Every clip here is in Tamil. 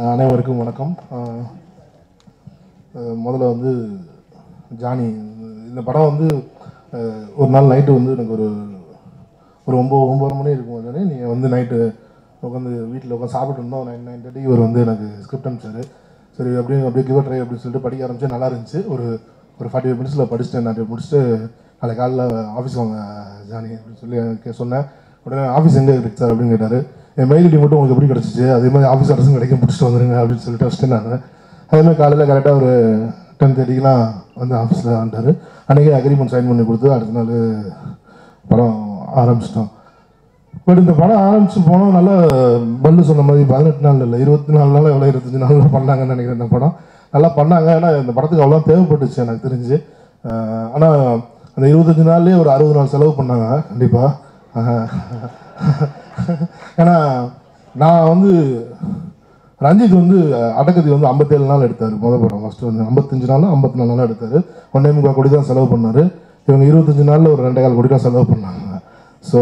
அஹ் அனைவருக்கும் வணக்கம் அஹ் அஹ் முதல்ல வந்து ஜானி இந்த படம் வந்து அஹ் ஒரு நாள் நைட்டு வந்து எனக்கு ஒரு ஒரு ஒம்பது ஒம்பது மணி இருக்கும் உடனே நீங்கள் வந்து நைட்டு உட்காந்து வீட்டில் உட்காந்து சாப்பிட்டு இருந்தோம் நைன் நைன் தேர்ட்டி இவர் வந்து எனக்கு ஸ்கிரிப்ட் அனுப்பிச்சாரு சரி அப்படியே அப்படியே கிவ் ட்ரை அப்படின்னு சொல்லிட்டு படிக்க ஆரம்பிச்சு நல்லா இருந்துச்சு ஒரு ஒரு ஃபார்ட்டி ஃபைவ் மினிட்ஸில் படிச்சுட்டேன் நான் முடிச்சுட்டு நாளைக்கு காலைல ஆஃபீஸ் வாங்க ஜானி அப்படின்னு சொல்லி எனக்கு சொன்னேன் உடனே ஆஃபீஸ் எங்கே இருக்கு சார் அப்படின்னு கேட்டார் என் மெயில் ஐடி மட்டும் உங்களுக்கு எப்படி கிடச்சிச்சு அதே மாதிரி ஆஃபீஸ் அட்ரஸும் கிடைக்கும் பிடிச்சிட்டு வந்துருங்க அப்படின்னு சொல்லிட்டு வச்சுட்டு நான் அதே மாதிரி காலையில் கரெக்டாக ஒரு டென் தேர்ட்டிக்கெலாம் வந்து ஆஃபீஸில் வந்துட்டார் அன்றைக்கி அக்ரிமெண்ட் சைன் பண்ணி கொடுத்து அடுத்த நாள் படம் ஆரம்பிச்சிட்டோம் பட் இந்த படம் ஆரம்பிச்சு போனோம் நல்லா பல்லு சொன்ன மாதிரி பதினெட்டு நாள் இல்லை இருபத்தி நாலு நாள் எவ்வளோ இருபத்தஞ்சு நாள் பண்ணாங்கன்னு நினைக்கிறேன் இந்த படம் நல்லா பண்ணாங்க ஏன்னா இந்த படத்துக்கு அவ்வளோ தேவைப்பட்டுச்சு எனக்கு தெரிஞ்சு ஆனால் அந்த இருபத்தஞ்சு நாள்லேயே ஒரு அறுபது நாள் செலவு பண்ணாங்க கண்டிப்பாக ஏன்னா நான் வந்து ரஞ்சித் வந்து அடக்கதி வந்து ஐம்பத்தேழு நாள் எடுத்தார் முதல் படம் ஃபஸ்ட்டு வந்து ஐம்பத்தஞ்சு நாள் ஐம்பத்தி நாலு நாள் எடுத்தார் ஒன்றே முக்கால் கோடி தான் செலவு பண்ணார் இவங்க இருபத்தஞ்சு நாளில் ஒரு ரெண்டே கால் கோடி தான் செலவு பண்ணாங்க ஸோ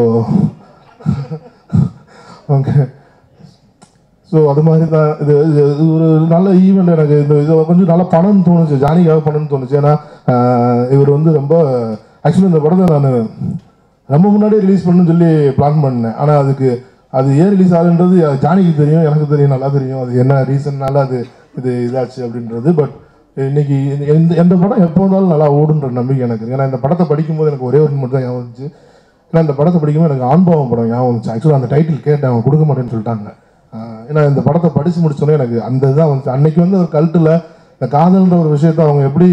ஓகே ஸோ அது மாதிரி தான் இது இது இது ஒரு நல்ல ஈவெண்ட் எனக்கு இந்த இது கொஞ்சம் நல்ல பணம்னு தோணுச்சு ஜானிக்காக பணம்னு தோணுச்சு ஏன்னா ஆஹ், இவர் வந்து ரொம்ப ஆக்சுவலி இந்த படத்தை நான் ரொம்ப முன்னாடியே ரிலீஸ் பண்ணணும்னு சொல்லி பிளான் பண்ணேன் ஆனால் அதுக்கு அது ஏன் ரிலீஸ் ஆகுன்றது ஜானிக்கு தெரியும் எனக்கு தெரியும் நல்லா தெரியும் அது என்ன ரீசன்னால அது இது இதாச்சு அப்படின்றது பட் இன்னைக்கு இந்த- எந்த எந்த படம் எப்போ வந்தாலும் நல்லா ஓடுன்ற நம்பிக்கை எனக்கு இருக்கு. ஏன்னா இந்த படத்தை படிக்கும்போது எனக்கு ஒரே ஒரு மட்டும் தான் ஞாபகம் வந்துச்சு ஏன்னா இந்த படத்தை படிக்கும்போது எனக்கு ஆண்பாவம் படம் ஞாபகம் வந்துச்சு ஆக்சுவலாக அந்த டைட்டில் கேட்டேன் அவங்க கொடுக்க மாட்டேன்னு சொல்லிட்டாங்க ஆஹ் ஏன்னா இந்த படத்தை படித்து முடிச்சோன்னே எனக்கு அந்த இதுதான் வந்துச்சு அன்னைக்கு வந்து ஒரு கல்ட்டில் இந்த காதல்ன்ற ஒரு விஷயத்தை அவங்க எப்படி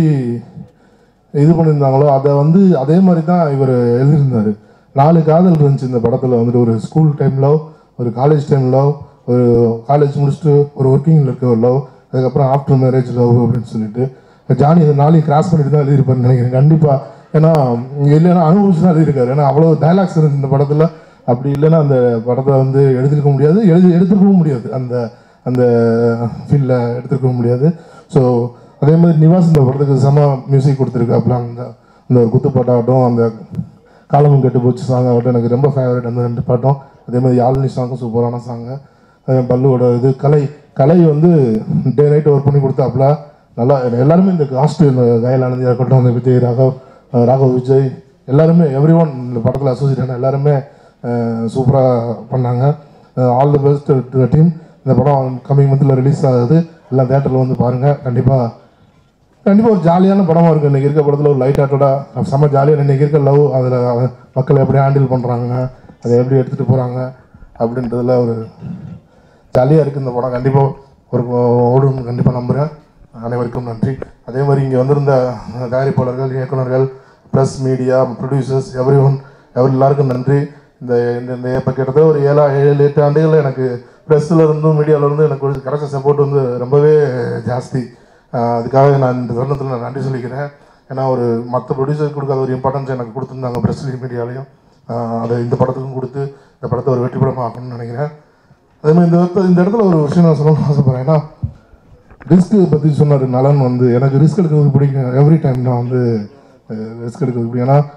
இது பண்ணியிருந்தாங்களோ அதை வந்து அதே மாதிரி தான் இவர் எழுதியிருந்தார் நாலு காதல் இருந்துச்சு இந்த படத்தில் வந்துட்டு ஒரு ஸ்கூல் டைம் லவ் ஒரு காலேஜ் டைம் லவ் ஒரு காலேஜ் முடிச்சுட்டு ஒரு ஒர்க்கிங்கில் இருக்க ஒரு லவ் அதுக்கப்புறம் ஆஃப்டர் மேரேஜ் லவ் அப்படின்னு சொல்லிட்டு ஜானி இந்த நாளையும் கிராஸ் பண்ணிட்டு தான் எழுதியிருப்பாருன்னு நினைக்கிறேன் கண்டிப்பாக ஏன்னா இல்லைன்னா அனுபவிச்சு தான் எழுதியிருக்காரு ஏன்னா அவ்வளோ டைலாக்ஸ் இருந்துச்சு இந்த படத்தில் அப்படி இல்லைன்னா அந்த படத்தை வந்து எழுதியிருக்க முடியாது எழுதி எடுத்துருக்கவும் முடியாது அந்த அந்த ஃபீல்டில் எடுத்துருக்கவும் முடியாது ஸோ அதே மாதிரி நிவாஸ் இந்த படத்துக்கு செம மியூசிக் கொடுத்துருக்காப்புல அந்த அந்த ஒரு குத்துப்பாட்டாகட்டும் அந்த காலமும் கெட்டு போச்சு சாங் ஆகட்டும் எனக்கு ரொம்ப ஃபேவரட் அந்த ரெண்டு பாட்டும் அதே மாதிரி யாழினி சாங்கும் சூப்பரான சாங்கு பல்லுவோட இது கலை கலை வந்து டே நைட் ஒர்க் பண்ணி கொடுத்தாப்புல நல்லா எல்லாருமே இந்த காஸ்ட் இந்த கயலானந்தியாக இருக்கட்டும் அந்த விஜய் ராகவ் அஹ் ராகவ் விஜய் எல்லாருமே எவ்ரி ஒன் இந்த படத்தில் அசோசியேட் ஆன எல்லாருமே சூப்பராக பண்ணாங்க ஆல் தி பெஸ்ட் டீம் இந்த படம் கம்மிங் மந்தில் ரிலீஸ் ஆகுது எல்லாம் தேட்டரில் வந்து பாருங்கள் கண்டிப்பாக கண்டிப்பாக ஒரு ஜாலியான படமாக இருக்குது இன்றைக்கி இருக்க படத்தில் ஒரு லைட் ஹார்ட்டடாக செம்ம ஜாலியாக இன்றைக்கி இருக்க லவ் அதில் மக்களை எப்படி ஹேண்டில் பண்ணுறாங்க அதை எப்படி எடுத்துகிட்டு போகிறாங்க அப்படின்றதுல ஒரு ஜாலியாக இருக்குது இந்த படம் கண்டிப்பாக ஒரு ஓடும் கண்டிப்பாக நம்புகிறேன் அனைவருக்கும் நன்றி அதே மாதிரி இங்கே வந்திருந்த தயாரிப்பாளர்கள் இயக்குனர்கள் press media producers everyone ever எல்லாருக்கும் நன்றி இந்த இந்த இந்த இப்போ கிட்டத்தட்ட ஒரு ஏழா ஏழு எட்டு ஆண்டுகளில் எனக்கு ப்ரெஸ்ஸில் இருந்தும் மீடியாவில் இருந்தும் எனக்கு ஒரு கிடைச்ச சப்போர்ட் வந்து ரொம்பவே ஜாஸ்தி ஆஹ் அதுக்காக நான் இந்த தருணத்தில் நான் நன்றி சொல்லிக்கிறேன் ஏன்னா ஒரு மற்ற ப்ரொடியூசர் கொடுக்காத ஒரு இம்பார்ட்டன்ஸ் எனக்கு கொடுத்துருந்தாங்க ப்ரெஸ்லையும் மீடியாலையும் அதை இந்த படத்துக்கும் கொடுத்து இந்த படத்தை ஒரு வெற்றி படமாக ஆக்கணும்னு நினைக்கிறேன் அதே மாதிரி இந்த இடத்துல இந்த இடத்துல ஒரு விஷயம் நான் சொல்லணும்னு ஆசைப்பட்றேன் ஏன்னா ரிஸ்க் பற்றி சொன்னார் நலன் வந்து எனக்கு ரிஸ்க் எடுக்கிறது பிடிக்கும் எவ்ரி டைம் நான் வந்து ரிஸ்க் எடுக்கிறது பிடிக்கும் ஏன்னா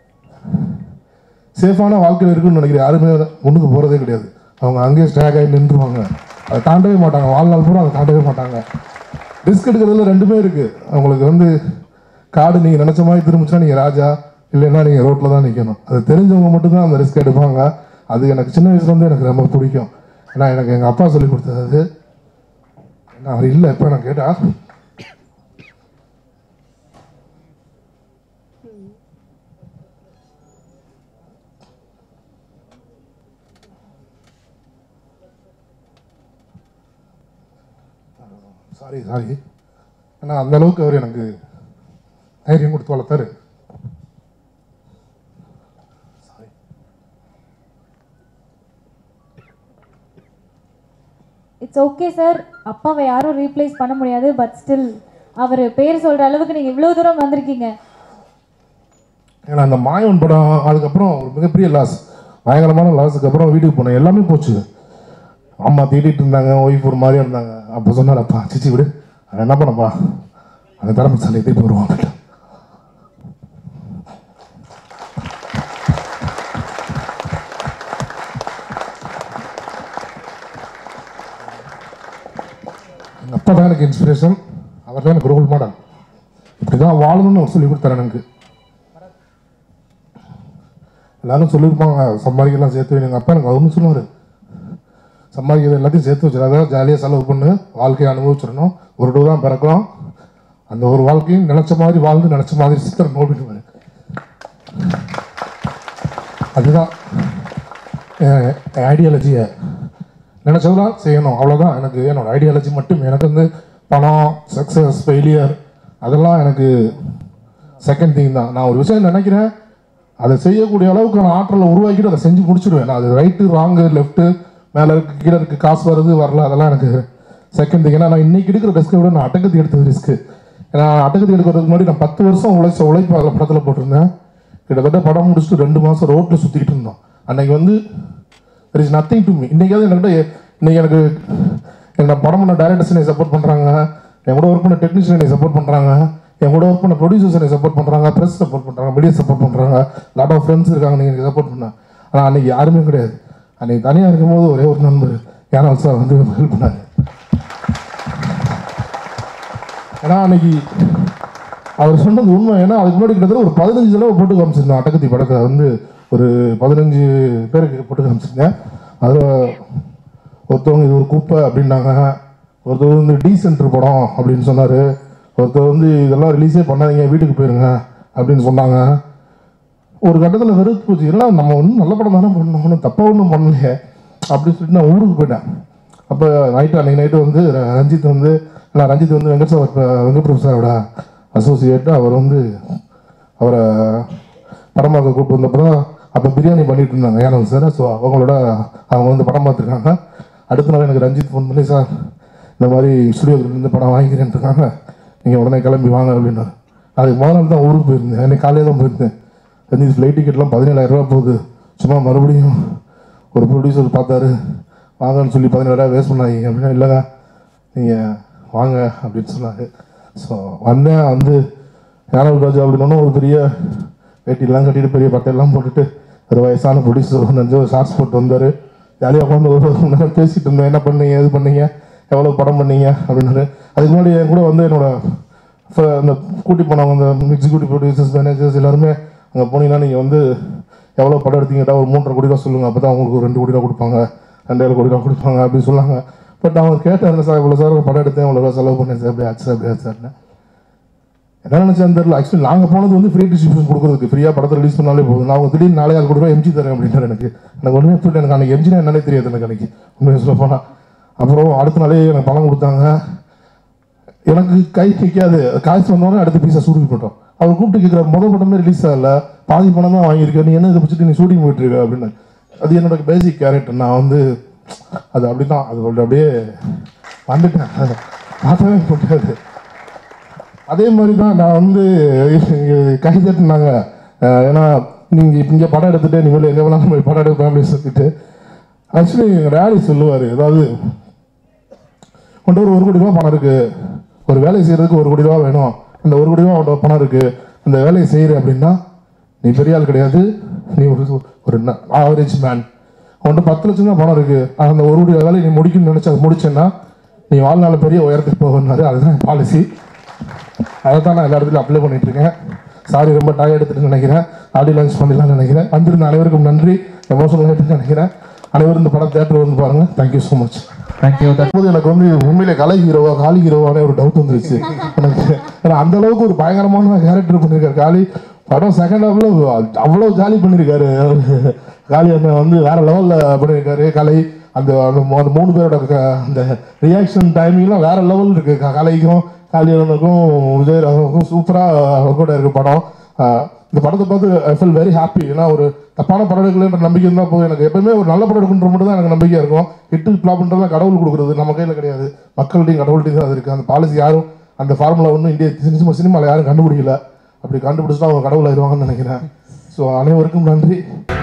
சேஃபான வாழ்க்கையில் இருக்குன்னு நினைக்கிறேன் யாருமே முன்னுக்கு போகிறதே கிடையாது அவங்க அங்கேயே ஸ்டாக் ஆகி நின்றுவாங்க அதை தாண்டவே மாட்டாங்க வாழ்நாள் பூரா அதை தாண்டவே மாட்டாங்க ரிஸ்க் எடுக்கிறதுல ரெண்டுமே இருக்குது அவங்களுக்கு வந்து காடு நீங்கள் நினச்ச மாதிரி திரும்பிச்சா நீங்கள் ராஜா இல்லைன்னா நீங்கள் ரோட்டில் தான் நிற்கணும் அது தெரிஞ்சவங்க மட்டும்தான் அந்த ரிஸ்க் எடுப்பாங்க அது எனக்கு சின்ன வயசுலேருந்து எனக்கு ரொம்ப பிடிக்கும் ஏன்னா எனக்கு எங்கள் அப்பா சொல்லி கொடுத்தது அது நான் அவர் இல்லை இப்போ நான் கேட்டா சாரி சாரி ஏன்னா அந்த அளவுக்கு அவர் எனக்கு தைரியம் கொடுத்து வளர்த்தாரு இட்ஸ் ஓகே சார் அப்பாவை யாரும் ரீப்ளேஸ் பண்ண முடியாது பட் ஸ்டில் அவர் பேர் சொல்ற அளவுக்கு நீங்க இவ்வளவு தூரம் வந்திருக்கீங்க ஏன்னா அந்த மாயவன் படம் அதுக்கப்புறம் ஒரு மிகப்பெரிய லாஸ் பயங்கரமான லாஸுக்கு அப்புறம் வீட்டுக்கு போனேன் எல்லாமே போச்சு அம்மா தேடிட்டு இருந்தாங்க ஒய்ஃப் ஒரு மாதிரியா இருந்தாங்க அப்போ சொன்னார் அப்பா சிச்சி விடு அவன் என்ன பண்ணப்பா அந்த திறமைசாலை திருப்பி வருவான் அப்படின்ட்டு. அப்பா தான் எனக்கு இன்ஸ்பிரேஷன் அவர் தான் எனக்கு ரோல் மாடல் இப்படி தான் வாழணும்னு அவர் சொல்லி கொடுத்தாரு எனக்கு எல்லாரும் சொல்லியிருப்பாங்க சம்பாதிக்கலாம் சேர்த்து வைங்க. எங்கள் அப்பா எனக்கு ஒன்று சொல்லுவார் சம்பாதிக்கிறது எல்லாத்தையும் சேர்த்து வச்சிடாத ஜாலியாக செலவு பண்ணு வாழ்க்கையை அனுபவிச்சிடணும் ஒரு டூ தான் பிறக்கிறோம் அந்த ஒரு வாழ்க்கையும் நினச்ச மாதிரி வாழ்ந்து நினச்ச மாதிரி சித்திரம் நோடிடுவார் அதுதான் ஐடியாலஜியை நினச்சதெல்லாம் செய்யணும் அவ்வளோதான் எனக்கு என்னோட ஐடியாலஜி மட்டும் எனக்கு வந்து பணம் சக்ஸஸ் ஃபெயிலியர் அதெல்லாம் எனக்கு செகண்ட் திங் தான் நான் ஒரு விஷயம் நினைக்கிறேன் அதை செய்யக்கூடிய அளவுக்கு நான் ஆற்றலை உருவாக்கிட்டு அதை செஞ்சு முடிச்சிடுவேன் நான் அது ரைட்டு ராங்கு லெஃப்ட்டு மேலே இருக்கு கீழே இருக்கு காசு வருது வரல அதெல்லாம் எனக்கு செகண்ட் திங் ஏன்னா நான் இன்னைக்கு எடுக்கிற ரிஸ்க்கை விட நான் அட்டகத்தி எடுத்தது ரிஸ்க்கு ஏன்னா அட்டகத்தி எடுக்கிறதுக்கு முன்னாடி நான் பத்து வருஷம் உழைச்ச உழைப்பு அதில் படத்தில் போட்டிருந்தேன் கிட்டத்தட்ட படம் முடிச்சுட்டு ரெண்டு மாதம் ரோட்டில் சுற்றிக்கிட்டு இருந்தோம் அன்னைக்கு வந்து there is nothing to me இன்றைக்காவது என்கிட்ட இன்னைக்கு எனக்கு என்ன படம் பண்ண டேரக்டர்ஸ் என்னை சப்போர்ட் பண்ணுறாங்க என் கூட ஒர்க் பண்ண டெக்னீஷியன் என்னை சப்போர்ட் பண்ணுறாங்க என் கூட ஒர்க் பண்ண ப்ரொடியூசர்ஸ் என்னை சப்போர்ட் பண்ணுறாங்க ப்ரெஸ் சப்போர்ட் பண்ணுறாங்க மீடியா சப்போர்ட் பண்ணுறாங்க லாட் ஆஃப் ஃப்ரெண்ட்ஸ் இருக்காங்க நீங்கள் எனக்கு சப்போர்ட் பண்ண ஆனால் அன்னைக்கு யாருமே கிடையாது அன்னைக்கு தனியாக இருக்கும்போது ஒரே ஒரு நண்பர் யாரும் சார் வந்து ஹெல்ப் பண்ணாரு ஏன்னா அன்னைக்கு அவர் சொன்னது உண்மை ஏன்னா அதுக்கு முன்னாடி கிட்டத்தட்ட ஒரு பதினஞ்சு தடவை போட்டு காமிச்சிருந்தேன் அட்டகத்தி படத்தை வந்து ஒரு பதினஞ்சு பேருக்கு போட்டு காமிச்சிருந்தேன் அதில் ஒருத்தவங்க இது ஒரு குப்பை அப்படின்னாங்க ஒருத்தர் வந்து டீசென்டர் படம் அப்படின்னு சொன்னார் ஒருத்தர் வந்து இதெல்லாம் ரிலீஸே பண்ணாதீங்க வீட்டுக்கு போயிருங்க அப்படின்னு சொன்னாங்க ஒரு கட்டத்தில் வெறுத்து போச்சு எல்லாம் நம்ம ஒன்றும் நல்ல படம் தானே பண்ணோம் ஒன்றும் தப்பாக ஒன்றும் பண்ணலையே அப்படின்னு சொல்லிட்டு நான் ஊருக்கு போயிட்டேன் அப்போ நைட்டு அன்னைக்கு நைட்டு வந்து ர- ரஞ்சித் வந்து நான் ரஞ்சித் வந்து வெங்கட் சார் வெங்கட் சாரோட அசோசியேட்டு அவர் வந்து அவரை படம் பார்க்க கூப்பிட்டு வந்தப்போ தான் அப்போ பிரியாணி பண்ணிட்டு இருந்தாங்க ஏன்னா சார் ஸோ அவங்களோட அவங்க வந்து படம் பார்த்துருக்காங்க அடுத்த நாள் எனக்கு ரஞ்சித் ஃபோன் பண்ணி சார் இந்த மாதிரி ஸ்டுடியோலேருந்து படம் வாங்கிக்கிறேன்ட்டு இருக்காங்க நீங்கள் உடனே கிளம்பி வாங்க அப்படின்னாரு அதுக்கு முதல் நாள் தான் ஊருக்கு போயிருந்தேன் அன்னைக்கு காலையில் தான் போயிருந்தேன் ரஞ்சித் ஃப்ளைட் டிக்கெட்லாம் பதினேழாயிரம் ரூபா போகுது சும்மா மறுபடியும் ஒரு ப்ரொடியூசர் பார்த்தாரு வாங்கன்னு சொல்லி பதினேழாயிரம் வேஸ்ட் பண்ணாதீங்க அப்படின்னா இல்லைங்க நீங்கள் வாங்க அப்படின்னு சொன்னார் ஸோ வந்தேன் வந்து ஞானல் ராஜா அப்படின்னு ஒரு பெரிய வேட்டிலாம் கட்டிட்டு பெரிய பட்டையெல்லாம் போட்டுட்டு ஒரு வயசான ப்ரொடியூசர் ஒரு அஞ்சு ஷார்ட்ஸ் போட்டு வந்தார் ஜாலியாக உட்காந்து ஒரு ஒரு மணி நேரம் பேசிட்டு இருந்தோம் என்ன பண்ணீங்க எது பண்ணீங்க எவ்வளோ படம் பண்ணீங்க அப்படின்னாரு அதுக்கு முன்னாடி என் கூட வந்து என்னோட ஃப- அந்த கூட்டி போனவங்க அந்த எக்ஸிக்யூட்டிவ் ப்ரொடியூசர்ஸ் மேனேஜர்ஸ் எல்லாருமே அங்கே போனீங்கன்னா நீங்கள் வந்து எவ்வளோ படம் எடுத்தீங்கடா ஒரு மூன்றரை கோடி ரூபா சொல்லுங்கள் அப்போ தான் உங்களுக்கு ஒரு ரெண்டு கோடி ரூபா கொடுப்பாங்க ரெண்டாயிரம் கோடி ரூபா கொடுப்பாங்க அப்படின்னு சொன்னாங்க பட் அவங்க கேட்டாங்க சார் இவ்வளோ சார் படம் எடுத்தேன் இவ்வளோ ரூபா செலவு பண்ணேன் சார் அப்படி ஆச்சு அப்படி ஆச்சு சார்னு என்ன நினச்சேன் தெரியல ஆக்சுவலி நாங்கள் போனது வந்து ஃப்ரீ டிஸ்ட்ரிபியூஷன் கொடுக்குறதுக்கு ஃப்ரீயாக படத்தை ரிலீஸ் பண்ணாலே போதும் நான் அவங்க திடீர்னு நாளே ஆள் கொடுக்குறோம் எம்ஜி தரேன் அப்படின்ட்டு எனக்கு எனக்கு ஒன்றுமே புரியல எனக்கு அன்றைக்கி எம்ஜினா என்னன்னே தெரியாது எனக்கு அன்றைக்கி உண்மையை சொல்ல போனால் அப்புறம் அடுத்த நாளே எனக்கு பணம் கொடுத்தாங்க எனக்கு கை நிற்காது காசு வந்தோடனே அடுத்த பீஸை ஷூட்டிங் போட்டோம் அவர் கூப்பிட்டு கேட்குறாரு முதல் படமே ரிலீஸ் ஆகல பாதி பணம் தான் வாங்கியிருக்கேன் நீ என்ன இதை வச்சுட்டு நீ ஷூட்டிங் போயிட்டு இருக்க அப்படின்னு அது என்னோட பேசிக் கேரக்டர் நான் வந்து அது அப்படி தான் அது அப்படியே வந்துட்டேன் அதை மாற்றவே முடியாது அதே மாதிரி தான் நான் வந்து கை தட்டினாங்க அஹ் ஏன்னா நீங்கள் இங்கே படம் எடுத்துட்டு நீங்கள் எங்கே வேணாலும் போய் படம் எடுப்பேன் அப்படின்னு சொல்லிட்டு ஆக்சுவலி எங்கள் டேடி சொல்லுவார் ஏதாவது உன்ட்ட ஒரு ஒரு கோடி ரூபா பணம் இருக்கு ஒரு வேலையை செய்யறதுக்கு ஒரு கோடி ரூபா வேணும் இந்த ஒரு கோடி ரூபா உன்ட்ட பணம் இருக்கு இந்த வேலையை செய்யற அப்படின்னா நீ பெரிய ஆள் கிடையாது நீ ஒரு ஒரு ஆவரேஜ் மேன் உன்ட்ட பத்து லட்சம் தான் பணம் இருக்கு ஆனா அந்த ஒரு கோடி வேலையை நீ முடிக்கணும்னு நினைச்சு அதை முடிச்சேன்னா நீ வாழ்நாள் பெரிய உயரத்துக்கு போகணுன்னாரு அதுதான் பாலிசி அதை தான் நான் எல்லா இடத்துலையும் அப்ளை பண்ணிட்டு இருக்கேன் சாரி ரொம்ப டயர் எடுத்துட்டு நினைக்கிறேன் ஆடியோ லான்ச் பண்ணிடலாம்னு நினைக்கிறேன் வந்திருந்த அனைவருக்கும் நன்றி எமோஷனல் ஆகிட்டு நினைக்கிறேன் அனைவரும் இந்த படம் தேட்டர் வந்து பாருங்க தேங்க்யூ ஸோ மச் தேங்க்யூ போது எனக்கு வந்து உண்மையிலே கலை ஹீரோவா காளி ஹீரோவானே ஒரு டவுட் வந்துருச்சு எனக்கு ஏன்னா அந்த அளவுக்கு ஒரு பயங்கரமான கேரக்டர் பண்ணியிருக்காரு காளி படம் செகண்ட் ஹாஃப்ல அவ்வளோ ஜாலி பண்ணியிருக்காரு காளி அண்ணன் வந்து வேற லெவலில் பண்ணியிருக்காரு கலை அந்த அந்த மூ- அந்த மூணு பேரோட க- அந்த ரியாக்ஷன் டைமிங்லாம் வேற லெவல் இருக்கு க- கலைக்கும் காளி அண்ணனுக்கும் விஜயராகவுக்கும் சூப்பராக கூட இருக்கு படம் ஆஹ் இந்த படத்தை பார்த்து ஐ ஃபீல் வெரி ஹாப்பி ஏன்னா ஒரு தப்பான படம் எடுக்கலன்ற நம்பிக்கை இருந்தால் போதும் எனக்கு எப்பவுமே ஒரு நல்ல படம் எடுக்கணுன்ற மட்டும் தான் எனக்கு நம்பிக்கையாக இருக்கும் ஹிட்டு ஃப்ளாப்ன்றதுலாம் கடவுள் கொடுக்குறது நம்ம கையில் கிடையாது மக்கள்கிட்டையும் கடவுள்கிட்டையும் தான் அது இருக்குது அந்த பாலிசி யாரும் அந்த ஃபார்முலா ஒன்றும் இந்திய சினிமா சினிமாவில் யாரும் கண்டுபிடிக்கல அப்படி கண்டுபிடிச்சா அவங்க கடவுள் ஆயிடுவாங்கன்னு நினைக்கிறேன் ஸோ அனைவருக்கும் நன்றி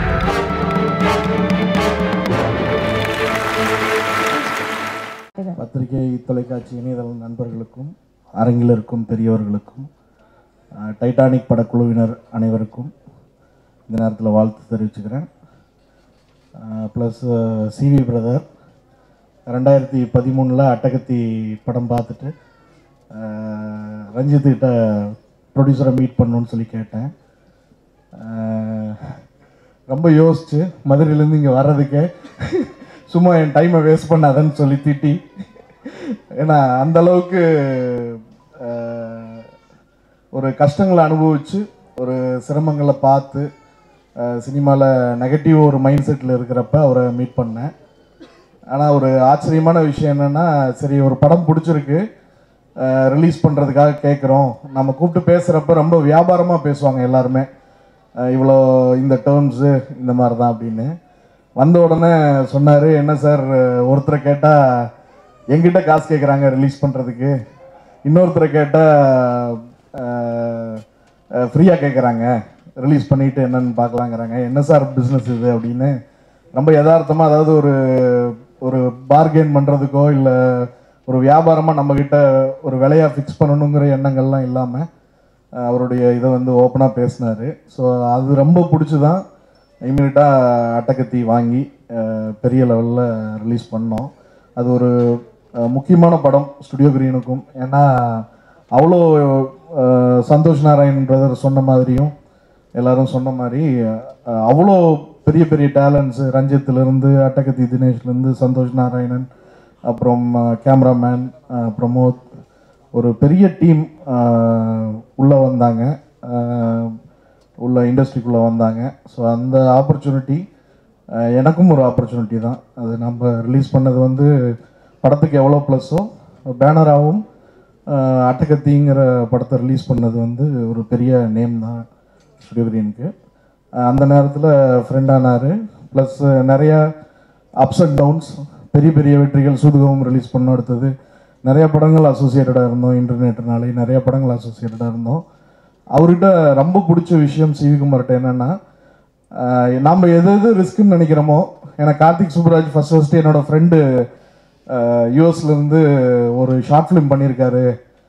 பத்திரிகை தொலைக்காட்சி இணையதள நண்பர்களுக்கும் அரங்கில் இருக்கும் பெரியவர்களுக்கும் அஹ், டைட்டானிக் படக்குழுவினர் அனைவருக்கும் இந்த நேரத்தில் வாழ்த்து தெரிவிச்சுக்கிறேன் ப்ளஸ் சிவி பிரதர் ரெண்டாயிரத்தி பதிமூணில் அட்டகத்தி படம் பார்த்துட்டு அஹ், ரஞ்சித்துக்கிட்ட ப்ரொடியூசரை மீட் பண்ணணும்னு சொல்லி கேட்டேன் அஹ், ரொம்ப யோசிச்சு மதுரையிலேருந்து இங்கே வர்றதுக்கே சும்மா என் டைமை வேஸ்ட் பண்ணாதன்னு சொல்லி திட்டி ஏன்னா அந்த அளவுக்கு அஹ், ஒரு கஷ்டங்களை அனுபவித்து ஒரு சிரமங்களை பார்த்து சினிமாவில் நெகட்டிவ் ஒரு மைண்ட் செட்டில் இருக்கிறப்ப அவரை மீட் பண்ணேன் ஆனால் ஒரு ஆச்சரியமான விஷயம் என்னென்னா சரி ஒரு படம் பிடிச்சிருக்கு ரிலீஸ் பண்ணுறதுக்காக கேட்குறோம் நம்ம கூப்பிட்டு பேசுகிறப்ப ரொம்ப வியாபாரமாக பேசுவாங்க எல்லாருமே அஹ் இவ்வளோ இந்த டேர்ம்ஸு இந்த மாதிரி தான் அப்படின்னு வந்த உடனே சொன்னார் என்ன சார் ஒருத்தரை கேட்டால் எங்கிட்ட காசு கேட்குறாங்க ரிலீஸ் பண்ணுறதுக்கு இன்னொருத்தரை கேட்டால் ஃப்ரீயாக கேட்குறாங்க ரிலீஸ் பண்ணிட்டு என்னன்னு பார்க்கலாங்கிறாங்க என்ன சார் பிஸ்னஸ் இது அப்படின்னு ரொம்ப யதார்த்தமாக அதாவது ஒரு ஒரு பார்கெயின் பண்ணுறதுக்கோ இல்லை ஒரு வியாபாரமாக நம்மக்கிட்ட ஒரு விலையா ஃபிக்ஸ் பண்ணணுங்கிற எண்ணங்கள்லாம் இல்லாமல் அவருடைய இதை வந்து ஓப்பனாக பேசினார் ஸோ அது ரொம்ப பிடிச்சி தான் இமீடியட்டாக அட்டக்கத்தி வாங்கி அஹ், பெரிய லெவலில் ரிலீஸ் பண்ணோம் அது ஒரு அஹ், முக்கியமான படம் ஸ்டுடியோ கிரீனுக்கும் ஏன்னா அவ்வளோ அஹ், சந்தோஷ் நாராயண் பிரதர் சொன்ன மாதிரியும் எல்லாரும் சொன்ன மாதிரி அஹ், அவ்வளோ பெரிய பெரிய டேலண்ட்ஸ் ரஞ்சித்லேருந்து அட்டகத்தி தினேஷ்லேருந்து சந்தோஷ் நாராயணன் அப்புறம் கேமராமேன் பிரமோத் ஒரு பெரிய டீம் உள்ளே வந்தாங்க அஹ், உள்ள இண்டஸ்ட்ரிக்குள்ளே வந்தாங்க ஸோ அந்த ஆப்பர்ச்சுனிட்டி எனக்கும் ஒரு ஆப்பர்ச்சுனிட்டி தான் அது நம்ம ரிலீஸ் பண்ணது வந்து படத்துக்கு எவ்வளோ ப்ளஸ்ஸோ பேனராகவும் அட்டகத்திங்கிற படத்தை ரிலீஸ் பண்ணது வந்து ஒரு பெரிய நேம் தான் ஸ்டுடியோ கிரீனுக்கு அஹ் அந்த நேரத்தில் ஃப்ரெண்ட் ஆனார் ப்ளஸ் நிறையா அப்ஸ் அண்ட் டவுன்ஸ் பெரிய பெரிய வெற்றிகள் சூதுகவும் ரிலீஸ் பண்ண அடுத்தது நிறைய படங்கள் அசோசியேட்டடாக இருந்தோம் இன்டர்நெட்னாலே நிறைய படங்கள் அசோசியேட்டடாக இருந்தோம் அவர்கிட்ட ரொம்ப பிடிச்ச விஷயம் சிவிகுமார்கிட்ட என்னென்னா நாம் எது எது ரிஸ்க்குன்னு நினைக்கிறோமோ ஏன்னா கார்த்திக் சுப்ராஜ் ஃபர்ஸ்ட் ஃபஸ்ட்டு என்னோட ஃப்ரெண்டு யூஎஸ்லேருந்து ஒரு ஷார்ட் ஃபிலிம் பண்ணியிருக்காரு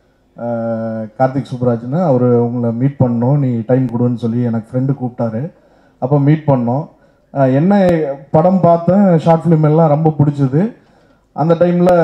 அஹ், கார்த்திக் சுப்ராஜ்னு அவர் உங்களை மீட் பண்ணோம் நீ டைம் கொடுன்னு சொல்லி எனக்கு ஃப்ரெண்டு கூப்பிட்டாரு அப்போ மீட் பண்ணோம் அஹ், என்ன படம் பார்த்தேன் ஷார்ட் ஃபிலிம் எல்லாம் ரொம்ப பிடிச்சது அந்த டைமில்